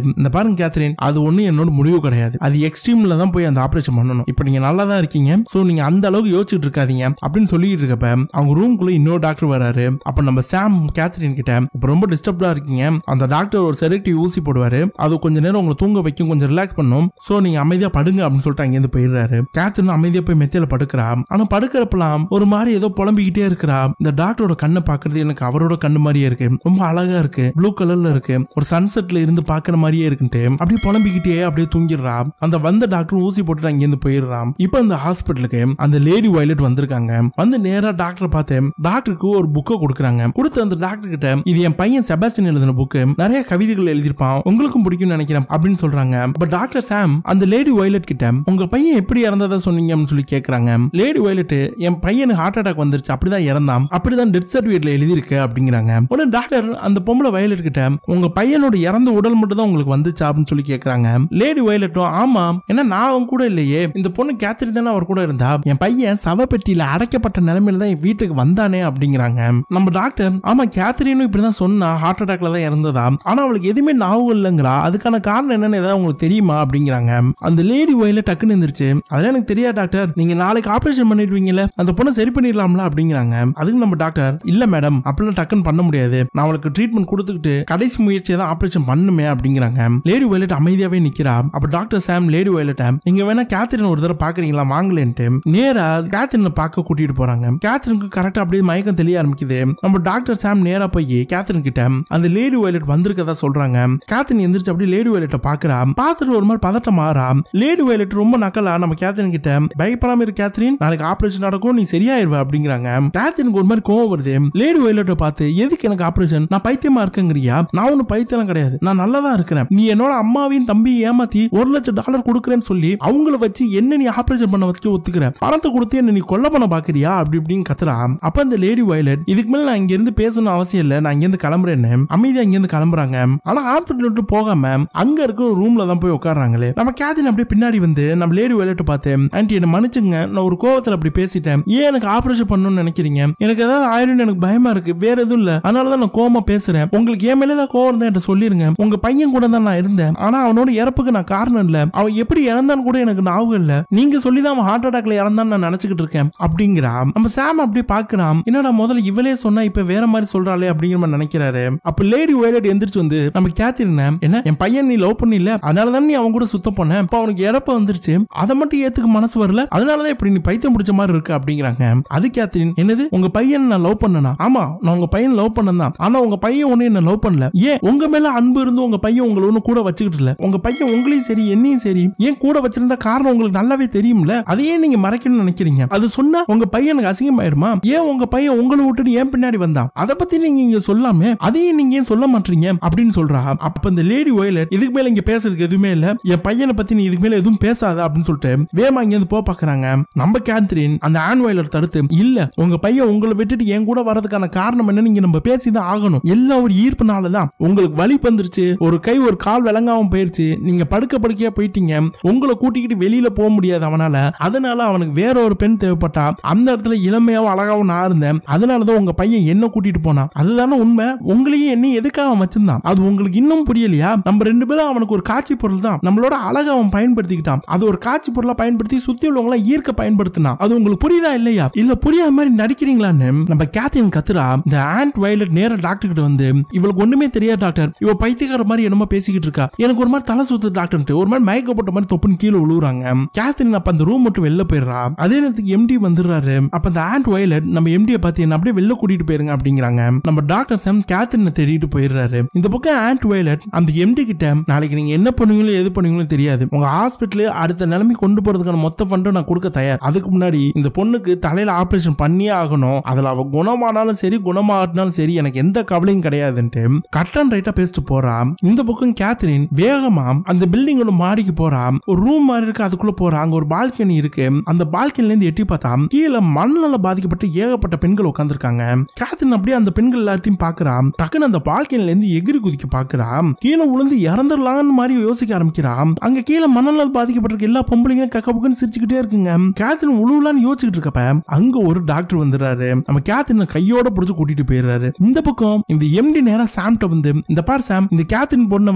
இந்த பாருங்க கேத்ரின் அது ஒண்ணு என்னோட முடிவு கிடையாது அது எக்ஸ்ட்ரீம்ல தான் போய் அந்த ஆபரேஷன் பண்ணணும் இப்போ நீங்க நல்லா தான் இருக்கீங்க சோ நீங்க அந்த அளவுக்கு யோசிச்சுட்டு இருக்காதீங்க அப்படின்னு சொல்லிட்டு இருக்கப்ப அவங்க ரூம்குள்ள இன்னொரு டாக்டர் வராரு அப்ப நம்ம சாம் கேத்ரின் கிட்ட இப்ப ரொம்ப டிஸ்டர்ப்டா இருக்கீங்க அந்த டாக்டர் ஒரு செலக்டிவ் ஊசி போடுவாரு அது கொஞ்ச நேரம் உங்களை தூங்க வைக்கும் கொஞ்சம் ரிலாக்ஸ் பண்ணும் சோ நீங்க அமைதியா படுங்க அப்படின்னு சொல்லிட்டு அங்கேருந்து போயிடுறாரு கேத்ரின் அமைதியா போய் மெத்தையில படுக்கிறா ஆனா படுக்கிறப்பலாம் ஒரு மாதிரி ஏதோ புலம்பிக்கிட்டே இருக்கிறா இந்த டாக்டரோட கண்ணை பாக்குறது எனக்கு அவரோட கண்ணு மாதிரியே இருக்கு ரொம்ப அழகா இருக்கு ப்ளூ கலர்ல இருக்கு ஒரு சன்செட்ல இருந்து பாக்குற மாதிரியே இருக்குன்ட்டு அப்படியே புலம்பிக்கிட்டே அப்படியே தூங்கிடுறா அந்த வந்த டாக்டர் ஊசி போட்டுட்டு அங்கேருந்து போயிடுறான் இப்போ அந்த ஹாஸ்பிட்டலுக்கு அந்த லேடி வயலட் வந்திருக்காங்க வந்து நேரா டாக்டரை பார்த்து டாக்டருக்கு ஒரு புக்கை கொடுக்குறாங்க கொடுத்து அந்த டாக்டர் கிட்ட இது என் பையன் செபாஸ்டின் எழுதின புக்கு நிறைய கவிதைகள் எழுதியிருப்பான் உங்களுக்கும் பிடிக்கும்னு நினைக்கிறேன் அப்படின்னு சொல்றாங்க பட் டாக்டர் சாம் அந்த லேடி வயலட் கிட்ட உங்க பையன் எப்படி இறந்ததா சொன்னீங்க அப்படின்னு சொல்லி கேக்குறாங்க லேடி வயலட் என் பையனுக்கு ஹார்ட் அட்டாக் வந்துருச்சு அப்படிதான் இறந்தான் அப்படிதான் டெத் சர்டிஃபிகேட்ல எழுதியிருக்கு அப்படிங்கிறாங்க உடனே டாக்டர் அந்த பொம்பளை வயலட் கிட்ட உங்க பையனோட இறந்த உடல் மட்டும் தான் உங்களுக்கு வந்துச்சா அப்படின்னு சொல்லி கேக்குறாங்க லேடி வயலட்டும் ஆமா ஏன்னா நான் அவன் கூட இல்லையே இந்த பொண்ணு கேத்ரி தானே அவர் கூட இருந்தா என் பையன் சவப்பெட்டியில அடைக்கப்பட்ட நிலைமையில தான் என் வீட்டுக்கு வந்தானே அப்படிங்கிறாங்க நம்ம டாக்டர் ஆமா கேத்ரினும் இப்படிதான் சொன்னா ஹார்ட் அட்டாக்ல தான் இறந்ததா ஆனா அவளுக்கு எதுவுமே ஞாபகம் இல்லைங்கிறா அதுக்கான காரணம் என்னன்னு ஏதாவது உங்களுக்கு தெரியுமா அப்படிங்கிறாங்க அந்த லேடி வயல டக்குன்னு இருந்துருச்சு அதெல்லாம் எனக்கு தெரியாது டாக்டர் நீங்க நாளைக்கு ஆபரேஷன் பண்ணிடுவீங்கல்ல அந்த பொண்ணை சரி பண்ணிடலாம்ல அப்படிங்கிறாங்க அதுக்கு நம்ம டாக்டர் இல்ல மேடம் அப்படிலாம் டக்குன்னு பண்ண முடியாது நான் அவளுக்கு ட்ரீட்மெண்ட் கொடுத்துக்கிட்டு கடைசி முயற்சியை தான் ஆபரேஷன் பண்ணுமே அப்படிங்கிறாங்க லேடி வயலட் அமைதியாவே நிக்கிறா அப்ப டாக்டர் சாம் லேடி வயலட்ட நீங்க வேணா கேத்ரின் ஒரு தடவை பாக்குறீங்களா வாங்கலேன்ட்டு நேரா கேத்ரினை பார்க்க கூட்டிட்டு போறாங்க கேத்ரினுக்கு கரெக்டா அப்படியே மயக்கம் தெரிய ஆரம்பிக்குது நம்ம டாக்டர் சாம் நேரா போய் கேத்ரின் கிட்ட அந்த லேடி வயலட் வந்திருக்கதா சொல்றாங்க கேத்ரின் எந்திரிச்சு அப்படியே லேடி வயலட்ட பாக்குறா பார்த்துட்டு ஒரு மாதிரி பதட்டம் மாறா லேடி வயலட் ரொம்ப நக்கலா நம்ம கேத்ரின் கிட்ட பயப்படாம இரு கேத்ரின் நாளைக்கு ஆபரேஷன் நடக்கும் நீ சரியாயிருவ அப்படிங்கிறாங்க கேத்ரினுக்கு ஒரு மாதிரி கோவம் வருது லேடி வயலட்ட பார்த்து எதுக்கு எனக்கு ஆபரேஷன் நான் பைத்தியமா இருக்கேங்கிறியா நான் ஒன்னும் பைத்தியம் கிடையாது நான் நல்லா தான் இருக்கிறேன் நீ என்னோட அம்மாவையும் தம்பி ஏமாத்தி ஒரு லட்சம் டாலர் கொடுக்குறேன்னு சொல்லி அவங்கள வச்சு என்ன நீ ஆபரேஷன் பண்ண வச்சு ஒத்துக்கிற பணத்தை கொடுத்து என்ன நீ கொல்ல பண்ண பாக்குறியா அப்படி இப்படின்னு கத்துறா அப்ப அந்த லேடி வயலட் இதுக்கு மேல நான் இங்க இருந்து பேசணும் அவசியம் இல்ல நான் இங்க இருந்து கிளம்புறேன்னு அமைதியா இங்க இருந்து கிளம்புறாங்க ஆனா ஹாஸ்பிட்டல் விட்டு போகாம அங்க இருக்க ஒரு ரூம்ல தான் போய் உட்கார்றாங்களே நம்ம கேதின் அப்படியே பின்னாடி வந்து நம்ம லேடி வயலட் பார்த்து ஆன்டி என்ன மன்னிச்சுங்க நான் ஒரு கோவத்துல அப்படி பேசிட்டேன் ஏன் எனக்கு ஆபரேஷன் பண்ணணும்னு நினைக்கிறீங்க எனக்கு ஏதாவது ஆயிரும் எனக்கு பயமா இருக்கு வேற எதுவும் இல்ல அதனாலதான் நான் கோவமா பேசுறேன் உங்களுக்கு என் மேலே தான் கோவம் இருந்தா என்கிட்ட சொல்லிருங்க உங்க பையன் கூட தான் நான் இருந்தேன் ஆனா அவனோட இறப்புக்கு நான் காரணம் இல்ல அவன் எப்படி இறந்தான்னு கூட எனக்கு ஞாபகம் இல்ல நீங்க சொல்லி தான் அவன் ஹார்ட் அட்டாக்ல இறந்தான்னு நான் நினைச்சுக்கிட்டு இருக்கேன் அப்படிங்கிறா நம்ம சாம் அப்படி பாக்குறான் என்னடா முதல்ல இவளே சொன்னா இப்ப வேற மாதிரி சொல்றாளே அப்படிங்கிற மாதிரி நினைக்கிறாரு அப்ப லேடி வயலட் எந்திரிச்சு வந்து நம்ம கேத்திருந்த என்ன என் பையன் நீ லவ் பண்ணல அதனால தான் நீ அவன் கூட சுத்த பண்ண இப்ப அவனுக்கு இறப்ப வந்துருச்சு அதை மட்டும் ஏத்துக்க மனசு வரல அதனாலதான் இப்படி நீ பைத்தியம் பிடிச்ச மாதிரி இருக்கு அப்படிங்கிறாங்க அது கேத்ரின் என்னது உங்க பையன் நான் லவ் பண்ணனா ஆமா நான் உங்க பையன் லவ் பண்ணதான் ஆனா உங்க பையன் ஒண்ணு என்ன லவ் பண்ணல ஏன் உங்க மேல அன்பு இருந்து உங்க பையன் உங்களை ஒண்ணு கூட வச்சுக்கிட்டு இல்ல உங்க பையன் உங்களையும் சரி என்னையும் சரி ஏன் கூட வச்சிருந்த காரணம் உங்களுக்கு நல்லாவே தெரியும்ல அதையே நீங்க மறைக்கணும்னு நினைக்கிறீங்க அது சொன்னா உங்க பையனுக்கு அசிங்கமாயிருமா ஏன் உங்க பையன் உங்களை விட்டுட்டு ஏன் பின்னாடி வந்தான் அதை பத்தி நீங்க இங்க சொல்லாம அதையும் நீங்க ஏன் சொல்ல மாட்டீங்க அப்படின்னு சொல்றா அப்ப இந்த லேடி வயலட் இதுக்கு மேல இங்க பேசுறதுக்கு எதுவுமே இல்ல என் பையனை பத்தி நீ இதுக்கு மேல எதுவும் பேசாத அப்படின்னு சொல்லிட்டு வேமா இங்க இருந்து போ பாக்குறாங்க நம்ம கேத்ரின் அந்த ஆன் வயலர் தடுத்து இல்ல உங்க பையன் உங்களை விட்டுட்டு என் கூட வரதுக்கான காரணம் என்ன நீங்க நம்ம பேசிதான் ஆகணும் எல்லாம் ஒரு ஈர்ப்புனாலதான் உங்களுக்கு வலி வந்துருச்சு ஒரு கை ஒரு கால் விளங்காம போயிருச்சு நீங்க படுக்க படுக்கையா போயிட்டீங்க உங்களை கூட்டிக்கிட்டு வெளியில போக முடியாது அவனால அதனால அவனுக்கு வேற ஒரு பெண் தேவைப்பட்டா அந்த இடத்துல இளமையாவும் அழகாவும் நான் இருந்தேன் அதனாலதான் உங்க பையன் என்ன கூட்டிட்டு போனான் அதுதானே உண்மை உங்களையும் என்ன எதுக்காக அவன் வச்சிருந்தான் அது உங்களுக்கு இன்னும் புரியலையா நம்ம ரெண்டு பேரும் அவனுக்கு ஒரு காட்சி பொருள் தான் நம்மளோட அழகை அவன் பயன்படுத்திக்கிட்டான் அது ஒரு காட்சி பொருளா பயன்படுத்தி சுத்தி உள்ளவங்கள ஈர்க்க பயன்படுத்தினான் அது உங்களுக்கு புரியுதா இல்லையா இல்ல புரியாத மாதிரி நடிக்கிறீங்களான்னு நம்ம கேத்தின் கத்துறா இந்த ஆண்ட் வயலட் நேர டாக்டர் கிட்ட வந்து இவளுக்கு ஒண்ணுமே தெரியாது டாக்டர் இவ பைத்தியக்கார மாதிரி என்னமோ பேசிக்கிட்டு இருக்கா எனக்கு ஒரு மாதிரி தலை சுத்து டாக்டர் ஒரு மாதிரி மயக்க போட்ட மாதிரி தொப்புன்னு கீழே விழுவுறாங்க கேத்ரின் அப்ப அந்த ரூம் மட்டும் வெளில போயிடுறா அதே நேரத்துக்கு எம்டி வந்துடுறாரு அப்ப அந்த ஆண்ட் வயலட் நம்ம எம்டியை பார்த்து என்ன அப்படியே வெளில கூட்டிட்டு போயிருங்க அப்படிங்கிறாங்க நம்ம டாக்டர் சாம் கேத்ரினை தேடிட்டு போயிடுறாரு இந்த பக்கம் ஆண்ட் வயலட் அந்த எம்டி கிட்ட நாளைக்கு நீங்க என்ன பண்ணுவீங்களோ எது பண்ணுவீங்களோ தெரியாது உங்க ஹாஸ்பிட்டல் அடுத்த நிலைமை கொண்டு போறதுக்கான மொத்த ஃபண்டும் நான் கொடுக்க தயார் அதுக்கு முன்னாடி இந்த பொண்ணுக்கு தலையில ஆபரேஷன் பண்ணியே ஆகணும் அதுல அவ குணமானாலும் சரி குணமாட்டினாலும் சரி எனக்கு எந்த கவலையும் கிடையாதுன்ட்டு கட் அண்ட் ரைட்டா பேசிட்டு போறா இந்த பக்கம் கேத்ரின் வேகமா அந்த பில்டிங்கோட மாடிக்கு போறா ஒரு ரூம் மாதிரி இருக்கு அதுக்குள்ள போறா அங்க ஒரு பால்கனி இருக்கு அந்த பால்கனில இருந்து எட்டி பார்த்தா கீழே மண்ணால பாதிக்கப்பட்ட ஏகப்பட்ட பெண்கள் உட்காந்துருக்காங்க கேத்ரின் அப்படியே அந்த பெண்கள் எல்லாத்தையும் பாக்குறா டக்குன்னு அந்த பால்கனில இருந்து எகிரி குதிக்க பாக்குறா கீழே விழுந்து இறந்துடலாம்னு மாதிரி யோசிக்க ஆரம்பிக்கிறா அங்க கீழே மணலால் பாதிக்கப்பட்டிருக்க எல்லா பொம்பளைங்களும் கக்க புக்குன்னு சிரிச்சுக்கிட்டே இருக்குங்க கேத்ரின் உழுவலான்னு யோசிச்சுட்டு இருக்கப்ப அங்க ஒரு டாக்டர் வந்துடுறாரு நம்ம கேத்ரின் கையோட புடிச்சு கூட்டிட்டு போயிடுறாரு இந்த பக்கம் இந்த எம்டி நேரா சாம்ட்ட வந்து இந்த பார் சாம் இந்த கேத்ரின் பொண்ணை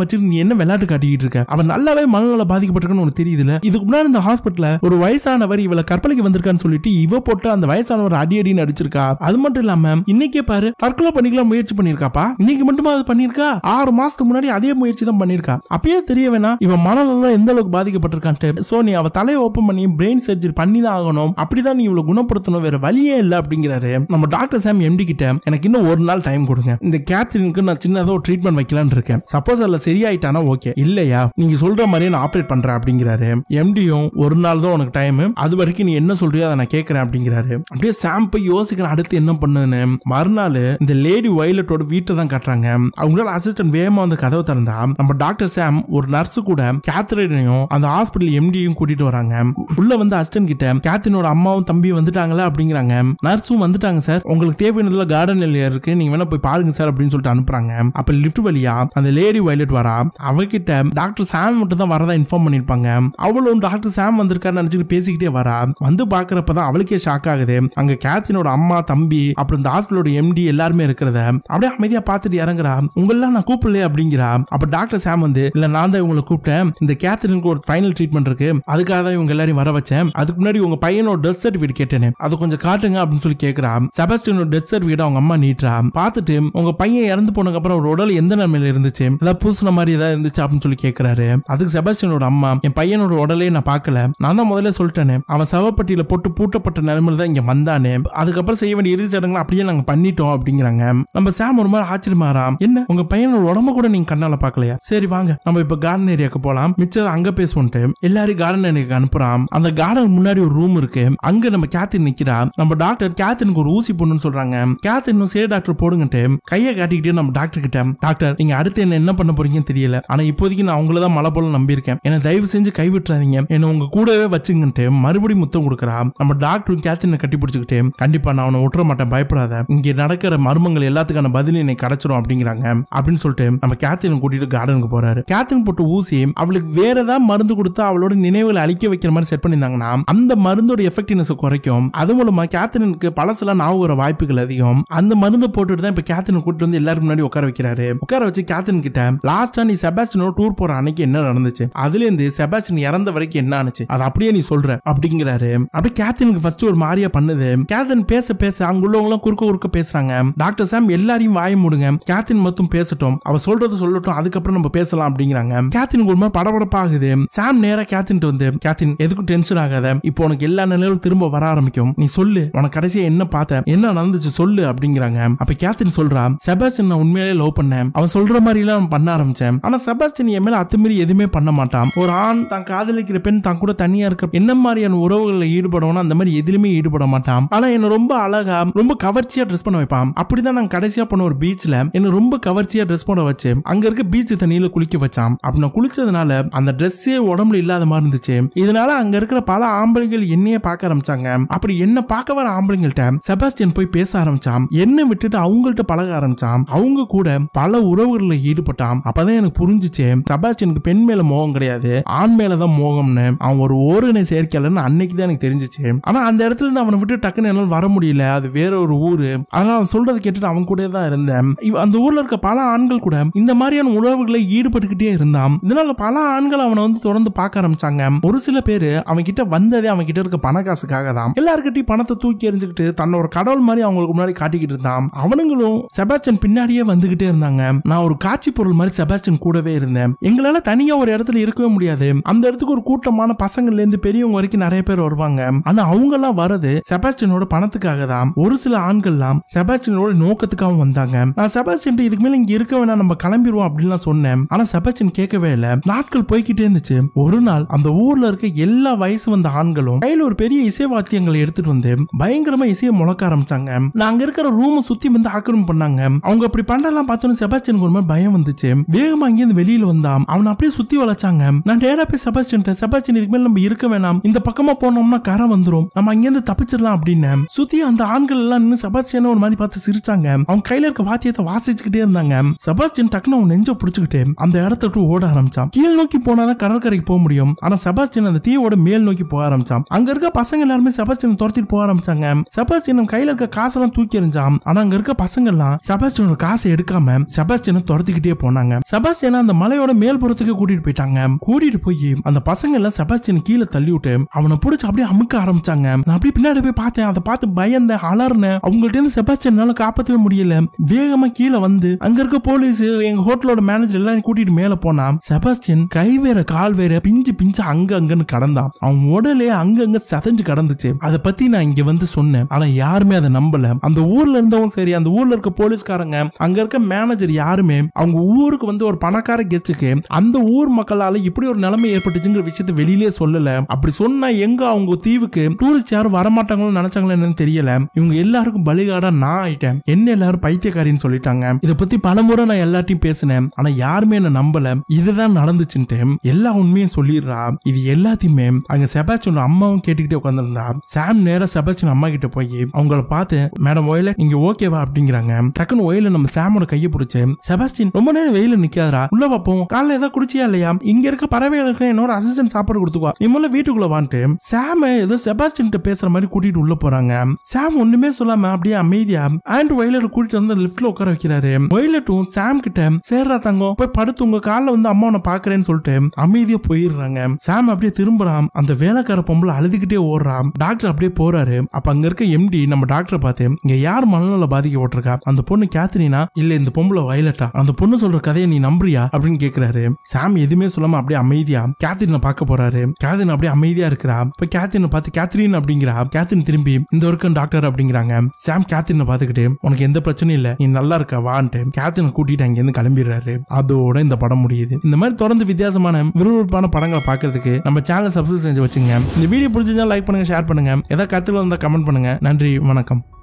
வச்சுட்டு நீ என்ன விளையாட்டு காட்டிக்கிட்டு இருக்க அவன் நல்லாவே மனநல பாதிக்கப்பட்டிருக்குன்னு உனக்கு தெரியுதுல இதுக்கு முன்னாடி இந்த ஹாஸ்பிட்டல்ல ஒரு வயசானவர் இவளை கற்பனைக்கு வந்திருக்கான்னு சொல்லிட்டு இவ போட்டு அந்த வயசானவர் அடி அடின்னு அடிச்சிருக்கா அது மட்டும் இல்லாம இன்னைக்கே பாரு தற்கொலை பண்ணிக்கலாம் முயற்சி பண்ணிருக்காப்பா இன்னைக்கு மட்டுமா அது பண்ணிருக்கா ஆறு மாசத்துக்கு முன்னாடி அதே முயற்சி தான் பண்ணிருக்கா அப்பயே தெரிய வேணாம் இவன் மனநலம் எந்த அளவுக்கு பாதிக்கப்பட்டிருக்கான்ட்டு சோ நீ அவ தலையை ஓப்பன் பண்ணி பிரெயின் சர்ஜரி பண்ணி தான் ஆகணும் அப்படிதான் நீ இவ்வளவு குணப்படுத்தணும் வேற வழியே இல்ல அப்படிங்கிறாரு நம்ம டாக்டர் சாம் எம்டி கிட்ட எனக்கு இன்னும் ஒரு நாள் டைம் கொடுங்க இந்த கேத்ரினுக்கு நான் சின்னதா ஒரு ட்ரீட்மெண்ட் வைக்கலாம்னு இருக்கேன் சப்போஸ் அதுல சரியாயிட்டானா ஓகே இல்லையா நீங்க சொல்ற மாதிரியே நான் ஆப்ரேட் பண்றேன் அப்படிங்கிறாரு எம்டியும் ஒரு நாள் தான் உனக்கு டைம் அது வரைக்கும் நீ என்ன சொல்றியோ அதை நான் கேட்கறேன் அப்படிங்கிறாரு அப்படியே சாம் போய் யோசிக்கிறேன் அடுத்து என்ன பண்ணுன்னு மறுநாள் இந்த லேடி வயலட்டோட வீட்டை தான் காட்டுறாங்க அவங்களால அசிஸ்டன்ட் வேகமா வந்து கதவை திறந்தா நம்ம டாக்டர் சாம் ஒரு நர்ஸ் கூட கேத்ரினையும் அந்த ஹாஸ்பிட்டல் எம்டியும் கூட்டிட்டு வராங்க உள்ள வந்து அசிஸ்டன்ட் கிட்ட கேத்ரினோட அம்மாவும் தம்பியும் வந்துட்டாங்களா அப்படிங்கிறாங்க நர்ஸும் வந்துட்டாங்க சார் உங்களுக்கு தேவையானதுல கார்டன் ஏரியா இருக்கு நீங்க வேணா போய் பாருங்க சார் அப்படின்னு சொல்லிட்டு அனுப்புறாங்க அப்ப லிஃப்ட் வழியா அந்த லேடி வயலட் வரா அவகிட்ட டாக்டர் சாம் மட்டும் தான் வரதா இன்ஃபார்ம் பண்ணிருப்பாங்க அவளும் டாக்டர் சாம் வந்திருக்காரு நினைச்சிட்டு பேசிக்கிட்டே வரா வந்து பாக்குறப்பதான் அவளுக்கே ஷாக் ஆகுது அங்க கேத்ரினோட அம்மா தம்பி அப்புறம் இந்த ஹாஸ்பிட்டலோட எம்டி எல்லாருமே இருக்கிறத அப்படியே அமைதியா பார்த்துட்டு இறங்குறா உங்களெல்லாம் நான் கூப்பிடல அப்படிங்கிறா அப்ப டாக்டர் சாம் வந்து இல்ல நான் தான் இவங்களை கூப்பிட்டேன் இந்த கேத்ரினுக்கு ஒரு ஃபைனல் ட்ரீட்மெண்ட் இருக்கு அதுக்காக தான் இவங்க எல்லாரையும் வர வச்சேன் அதுக்கு முன்னாடி உங்க பையனோட டெத் சர்டிஃபிகேட் கேட்டேனே அதை கொஞ்சம் காட்டுங்க அப்படின்னு சொல்லி கேக்குறா செபஸ்டினோட டெத் சர்டிஃபிகேட் அவங்க அம்மா நீட்டுறா பார்த்துட்டு உங்க பையன் இறந்து போனதுக்கு அப்புறம் ஒரு உடல் எந்த நிலைமையில இருந்துச்சு ஏதாவது பூசின மாதிரி ஏதாவது இருந்துச்சு அப்படின்னு சொல்லி கேக்குறாரு அதுக்கு செபஸ்டினோட அம்மா என் பையனோட உடலே நான் பார்க்கல நான் தான் முதல்ல சொல்லிட்டேனே அவன் சவப்பட்டியில போட்டு பூட்டப்பட்ட நிலைமையில தான் இங்க வந்தானே அதுக்கப்புறம் செய்ய வேண்டிய இறுதி சடங்குகளை அப்படியே நாங்க பண்ணிட்டோம் அப்படிங்கிறாங்க நம்ம சாம் ஒரு மாதிரி ஆச்சரியமாறாம் என்ன உங்க பையனோட உடம்ப கூட நீங்க கண்ணால பார்க்கலையா சரி வாங்க நம்ம இப்ப கார்டன் ஏரியாக்கு போலாம் மிச்சம் அங்க பேசுவோன்ட்டு எல்லாரும் கார்டன் ஏரியாக்கு அனுப்புறான் அந்த கார்டன் முன்னாடி ஒரு ரூம் இருக்கு அங்க நம்ம கேத்தின் நிக்கிறா நம்ம டாக்டர் கேத்தினுக்கு ஒரு ஊசி போடணும்னு சொல்றாங்க கேத்தின் சரி டாக்டர் போடுங்கட்டு கையை காட்டிக்கிட்டே நம்ம டாக்டர் கிட்ட டாக்டர் நீங்க அடுத்து என்ன என்ன பண்ண போறீங்கன்னு தெரியல ஆனா இப்போதைக்கு நான் அவங்கள தான் மலை போல நம்பியிருக்கேன் என்ன தயவு செஞ்சு கைவிட்டுறாதீங்க என்ன உங்க கூடவே வச்சுங்கன்ட்டு மறுபடியும் முத்தம் கொடுக்குறா நம்ம டாக்டரும் கேத்தினை கட்டி பிடிச்சிக்கிட்டு கண்டிப்பா நான் அவனை விட்டுற மாட்டேன் பயப்படாத இங்க நடக்கிற மர்மங்கள் எல்லாத்துக்கான பதில் என்னை கிடைச்சிரும் அப்படிங்கிறாங்க அப்படின்னு சொல்லிட்டு நம்ம கேத்தினை கூட்டிட்டு கார்டனுக்கு போறாரு கேத்தின் போட்டு ஊசி அவளுக்கு வேற ஏதாவது மருந்து கொடுத்து அவளோட நினைவுகளை அழிக்க வைக்கிற மாதிரி செட் பண்ணியிருந்தாங்கன்னா அந்த மருந்தோட எஃபெக்டிவ்னஸ் குறைக்கும் அது மூலமா கேத்தரினுக்கு பழசுல ஞாபகம் வர வாய்ப்புகள் அதிகம் அந்த மருந்து போட்டுட்டு தான் இப்ப கேத்தரின் கூட்டிட்டு வந்து எல்லாரும் முன்னாடி உட்கார வைக்கிறாரு உட்கார வச்சு கேத்தரின் கிட்ட லாஸ்டா நீ செபாஸ்டினோட டூர் போற அன்னைக்கு என்ன நடந்துச்சு அதுல இருந்து செபாஸ்டின் இறந்த வரைக்கும் என்ன ஆனுச்சு அது அப்படியே நீ சொல்ற அப்படிங்கிறாரு அப்படியே கேத்தரினுக்கு ஃபர்ஸ்ட் ஒரு மாதிரியா பண்ணுது கேத்தரின் பேச பேச அங்க உள்ளவங்க எல்லாம் குறுக்க குறுக்க பேசுறாங்க டாக்டர் சாம் எல்லாரையும் வாய மூடுங்க கேத்தின் மட்டும் பேசட்டும் அவ சொல்றது சொல்லட்டும் அதுக்கப்புறம் நம்ம பேசலாம் அப்படிங்கிறாங்க கேத்தினுக்கு ஒரு மாதிரி படபடப்பாகுது சாம் நேரா கேத்தின் வந்து கேத்தின் எதுக்கும் டென்ஷன் ஆகாத இப்போ உனக்கு எல்லா நிலையிலும் திரும்ப வர ஆரம்பிக்கும் நீ சொல்லு உனக்கு கடைசியா என்ன பார்த்த என்ன நடந்துச்சு சொல்லு அப்படிங்கிறாங்க அப்ப கேத்தின் சொல்றா செபாஸ்டின் நான் உண்மையிலே லவ் பண்ணேன் அவன் சொல்ற மாதிரி எல்லாம் நான் பண்ண ஆரம்பிச்சேன் ஆனா செபாஸ்டின் என் மேல அத்துமீறி எதுவுமே பண்ண மாட்டான் ஒரு ஆண் தான் காதலிக்கிற பெண் தான் கூட தனியா இருக்க என்ன மாதிரியான உறவுகளில் ஈடுபடணும் அந்த மாதிரி எதுலயுமே ஈடுபட மாட்டான் ஆனா என்ன ரொம்ப அழகா ரொம்ப கவர்ச்சியா ட்ரெஸ் பண்ண வைப்பான் அப்படிதான் நான் கடைசியா பண்ண ஒரு பீச்ல என்ன ரொம்ப கவர்ச்சியா ட்ரெஸ் பண்ண வச்சு அங்க இருக்க பீச் தண்ணியில குளிக்க வச்சான் அப்படி நான் குளிச்சதுனால அந்த ட்ரெஸ்ஸே உடம்புல இல்லாத மாதிரி இருந்துச்சு இதனால அங்க இருக்கிற பல ஆம்பளைகள் என்னைய பார்க்க ஆரம்பிச்சாங்க அப்படி என்ன பார்க்க வர ஆம்பளைங்கள்ட்ட செபாஸ்டியன் போய் பேச ஆரம்பிச்சான் என்ன விட்டுட்டு அவங்கள்ட்ட பழக ஆரம்பிச்சான் அவங்க கூட பல உறவுகளில் ஈடுபட்டான் அப்பதான் எனக்கு புரிஞ்சுச்சு செபாஸ்டியனுக்கு பெண் மேல மோகம் கிடையாது ஆண் மேலதான் மோகம்னு அவன் ஒரு ஓரினை சேர்க்கையாளன்னு அன்னைக்கு தான் எனக்கு தெரிஞ்சிச்சு ஆனா அந்த இடத்துல இருந்து அவனை விட்டு டக்குன்னு என்னால வர முடியல அது வேற ஒரு ஊரு அதனால அவன் சொல்றதை கேட்டுட்டு அவன் கூட தான் இருந்தேன் இவ- அந்த ஊர்ல இருக்க பல ஆண்கள் கூட இந்த மாதிரியான உறவுகளை ஈடுபட்டுக்கிட்டே இருந்தான் இதனால பல ஆண்கள் அவனை வந்து தொடர்ந்து பார்க்க ஆரம்பிச்சாங்க ஒரு சில பேரு அவன் கிட்ட வந்ததே அவன் கிட்ட இருக்க பண காசுக்காக தான் எல்லாருக்கிட்டையும் பணத்தை தூக்கி எறிஞ்சுக்கிட்டு தன்னை ஒரு கடவுள் மாதிரி அவங்களுக்கு முன்னாடி காட்டிக்கிட்டு இருந்தான் அவனுங்களும் செபாஸ்டியன் பின்னாடியே வந்துகிட்டே இருந்தாங்க நான் ஒரு காட்சி பொருள் மாதிரி செபாஸ்டியன் கூடவே இருந்தேன் எங்களால தனியா ஒரு இடத்துல இருக்கவே முடியாது அந்த இடத்துக்கு ஒரு கூட்டமான பசங்கள்ல இருந்து பெரியவங்க வரைக்கும் நிறைய பேர் வருவாங்க ஆனா அவங்க எல்லாம் வரது செபாஸ்டியனோட பணத்துக்காக தான் ஒரு சில ஆண்கள்லாம் செபாஸ்டியனோட நோக்கத்துக்காக வந்தாங்க நான் செபாஸ்டியன் இதுக்கு மேல இங்க இருக்க வேணாம் நம்ம கிளம்பிடுவோம் அப்படின்லாம் சொன்னேன் ஆனா செபாஸ்டியன் கேட்கவே இல்ல நாட்கள் போய்கிட்டே இருந்துச்சு ஒரு நாள் அந்த ஊர்ல இருக்க எல்லா வயசு வந்த ஆண்களும் கையில ஒரு பெரிய இசை வாத்தியங்களை எடுத்துட்டு வந்து பயங்கரமா இசையை முழக்க ஆரம்பிச்சாங்க நான் அங்க இருக்கிற ரூம் சுத்தி வந்து ஆக்கிரமம் பண்ணாங்க அவங்க அப்படி பண்றதெல்லாம் பார்த்தோன்னு செபாஸ்டியனுக்கு ஒரு மாதிரி பயம் வந்துச்சு வேகமா அங்கிருந்து வெளியில வந்தான் அவனை அப்படியே சுத்தி வளைச்சாங்க நான் நேரா போய் செபாஸ்டியன் செபாஸ்டியன் இதுக்கு மேல நம்ம இருக்க வேணாம் இந்த பக்கமா போனோம்னா கரை வந்துரும் நம்ம அங்கிருந்து தப்பிச்சிடலாம் அப்படின்னு சுத்தி அந்த ஆண்கள் எல்லாம் நின்று செபாஸ்டியனை ஒரு மாதிரி பார்த்து சிரிச்சாங்க அவன் கையில இருக்க வாத்தியத்தை வாசிச்சுக்கிட்டே இருந்தாங்க செபாஸ்டியன் டக்குன்னு அவன் நெஞ்ச புடிச்சுக்கிட்டு அந்த இடத்த விட்டு ஓட ஆரம்பிச்சான் கீழ் நோக்கி போனாதான் கடற்கரைக்கு போக முடியும் ஆனா செபாஸ்டியன் அந்த தீயோட மேல் நோக்கி போக ஆரம்பிச்சான் அங்க இருக்க பசங்க எல்லாருமே செபாஸ்டியன் துரத்திட்டு போக ஆரம்பிச்சாங்க செபாஸ்டியன் கையில இருக்க காசெல்லாம் தூக்கி எறிஞ்சான் ஆனா அங்க இருக்க பசங்க எல்லாம் செபாஸ்டியனோட காசை எடுக்காம செபாஸ்டியனை துரத்திக்கிட்டே போனாங்க செபாஸ்டியனை அந்த மலையோட மேல்புறத்துக்கு கூட்டிட்டு போயிட்டாங்க கூட்டிட்டு போய் அந்த பசங்க எல்லாம் செபாஸ்டியன் கீழே தள்ளி விட்டு அவனை பிடிச்சி அப்படியே அமுக்க ஆரம்பிச்சாங்க நான் அப்படியே பின்னாடி போய் பார்த்தேன் அதை பார்த்து பயந்தேன் அலர்னேன் அவங்கள்ட்ட இருந்து செபாஸ்டியனால காப்பாற்றவே முடியல வேகமா கீழே வந்து அங்க இருக்க போலீஸ் எங்க ஹோட்டலோட மேனேஜர் எல்லாம் கூட்டிட்டு மேல போனா செபாஸ்டியன் கை வேற கால் வேற பிஞ்சு பிஞ்சு அங்க அங்கன்னு கடந்தான் அவன் உடலே அங்கங்க சதஞ்சு கடந்துச்சு அதை பத்தி நான் இங்க வந்து சொன்னேன் ஆனா யாருமே அதை நம்பல அந்த ஊர்ல இருந்தவங்க சரி அந்த ஊர்ல இருக்க போலீஸ்காரங்க அங்க இருக்க மேனேஜர் யாருமே அவங்க ஊருக்கு வந்து ஒரு பணக்கார கெஸ்ட்டுக்கு அந்த ஊர் மக்களால இப்படி ஒரு நிலைமை ஏற்பட்டுச்சுங்கிற விஷயத்த வெளியிலே சொல்லல அப்படி சொன்னா எங்க அவங்க தீவுக்கு டூரிஸ்ட் யாரும் வரமாட்டாங்களோ நினைச்சாங்களோ என்னன்னு தெரியல இவங்க எல்லாருக்கும் பலிகாடா நான் ஆயிட்டேன் என்ன எல்லாரும் பைத்தியக்காரின்னு சொல்லிட்டாங்க இதை பத்தி பலமுறை நான் எல்லார்ட்டையும் பேசினேன் ஆனா யாருமே என்ன நம்பல இதுதான் நடந்துச்சுன்ட்டு எல்லா உண்மையும் சொல்லிடுறா இது எல்லாத்தையுமே அங்க செபாஸ்டியன் அம்மாவும் கேட்டுக்கிட்டே உட்காந்துருந்தா சாம் நேரா செபாஸ்டியன் அம்மா கிட்ட போய் அவங்கள பார்த்து மேடம் ஒயில நீங்க ஓகேவா அப்படிங்கிறாங்க டக்குன்னு ஒயில நம்ம சாமோட கையை பிடிச்சு செபாஸ்டின் ரொம்ப நேரம் வெயில நிக்காதரா உள்ள பார்ப்போம் காலைல ஏதாவது குடிச்சியா இல்லையா இங்க இருக்க பறவைகளுக்கு என்னோட அசிஸ்டன்ட் சாப்பாடு கொடுத்துக்குவா நீ முதல்ல வீட்டுக்குள்ள வான்ட்டு சாம ஏதோ செபாஸ்டின் கிட்ட பேசுற மாதிரி கூட்டிட்டு உள்ள போறாங்க சாம் ஒண்ணுமே சொல்லாம அப்படியே அமைதியா ஆண்ட் ஒயிலர் கூட்டிட்டு வந்து லிஃப்ட்ல உட்கார வைக்கிறாரு ஒயிலட்டும் சாம் கிட்ட சேர்றா தங்கம் போய் படுத்து உங்க காலில் வந்து அம்மா உன்னை பாக்குறேன்னு சொல்லிட்டு அமைதியா போயிடுறாங்க சாம் அப்படியே திரும்புறான் அந்த வேலைக்கார பொம்பளை அழுதுகிட்டே ஓடுறான் டாக்டர் அப்படியே போறாரு அப்ப அங்க இருக்க எம்டி நம்ம டாக்டரை பார்த்து இங்க யார் மனநல பாதிக்கப்பட்டிருக்கா அந்த பொண்ணு கேத்ரினா இல்ல இந்த பொம்பளை வயலட்டா அந்த பொண்ணு சொல்ற கதையை நீ நம்புறியா அப்படின்னு கேக்குறாரு சாம் எதுவுமே சொல்லாம அப்படியே அமைதியா கேத்ரினை பார்க்க போறாரு கேத்ரின் அப்படியே அமைதியா இருக்கிறா இப்ப கேத்ரினை பார்த்து கேத்ரின் அப்படிங்கிறா கேத்ரின் திரும்பி இந்த வரைக்கும் டாக்டர் அப்படிங்கிறாங்க சாம் கேத்ரினை பார்த்துக்கிட்டு உனக்கு எந்த பிரச்சனையும் இல்ல நீ நல்லா இருக்க வான்ட்டு கேத்ரினை கூட்டிட்டு அங்க இருந்து கிளம்பிடுறாரு அதோட இந்த படம் முடியுது இந்த மாதிரி தொடர்ந்து வித்தியாசமான விறுவிறுப்பான படங்களை பார்க்கறதுக்கு நம்ம சேனல் சப்ஸ்கிரைப் செஞ்சு வச்சுங்க இந்த வீடியோ பிடிச்சிருந்தா லைக் பண்ணுங்க ஷேர் பண்ணுங்க ஏதாவது கருத்துல வந்தா கமெண்ட் பண்ணுங்க நன்றி வணக்கம்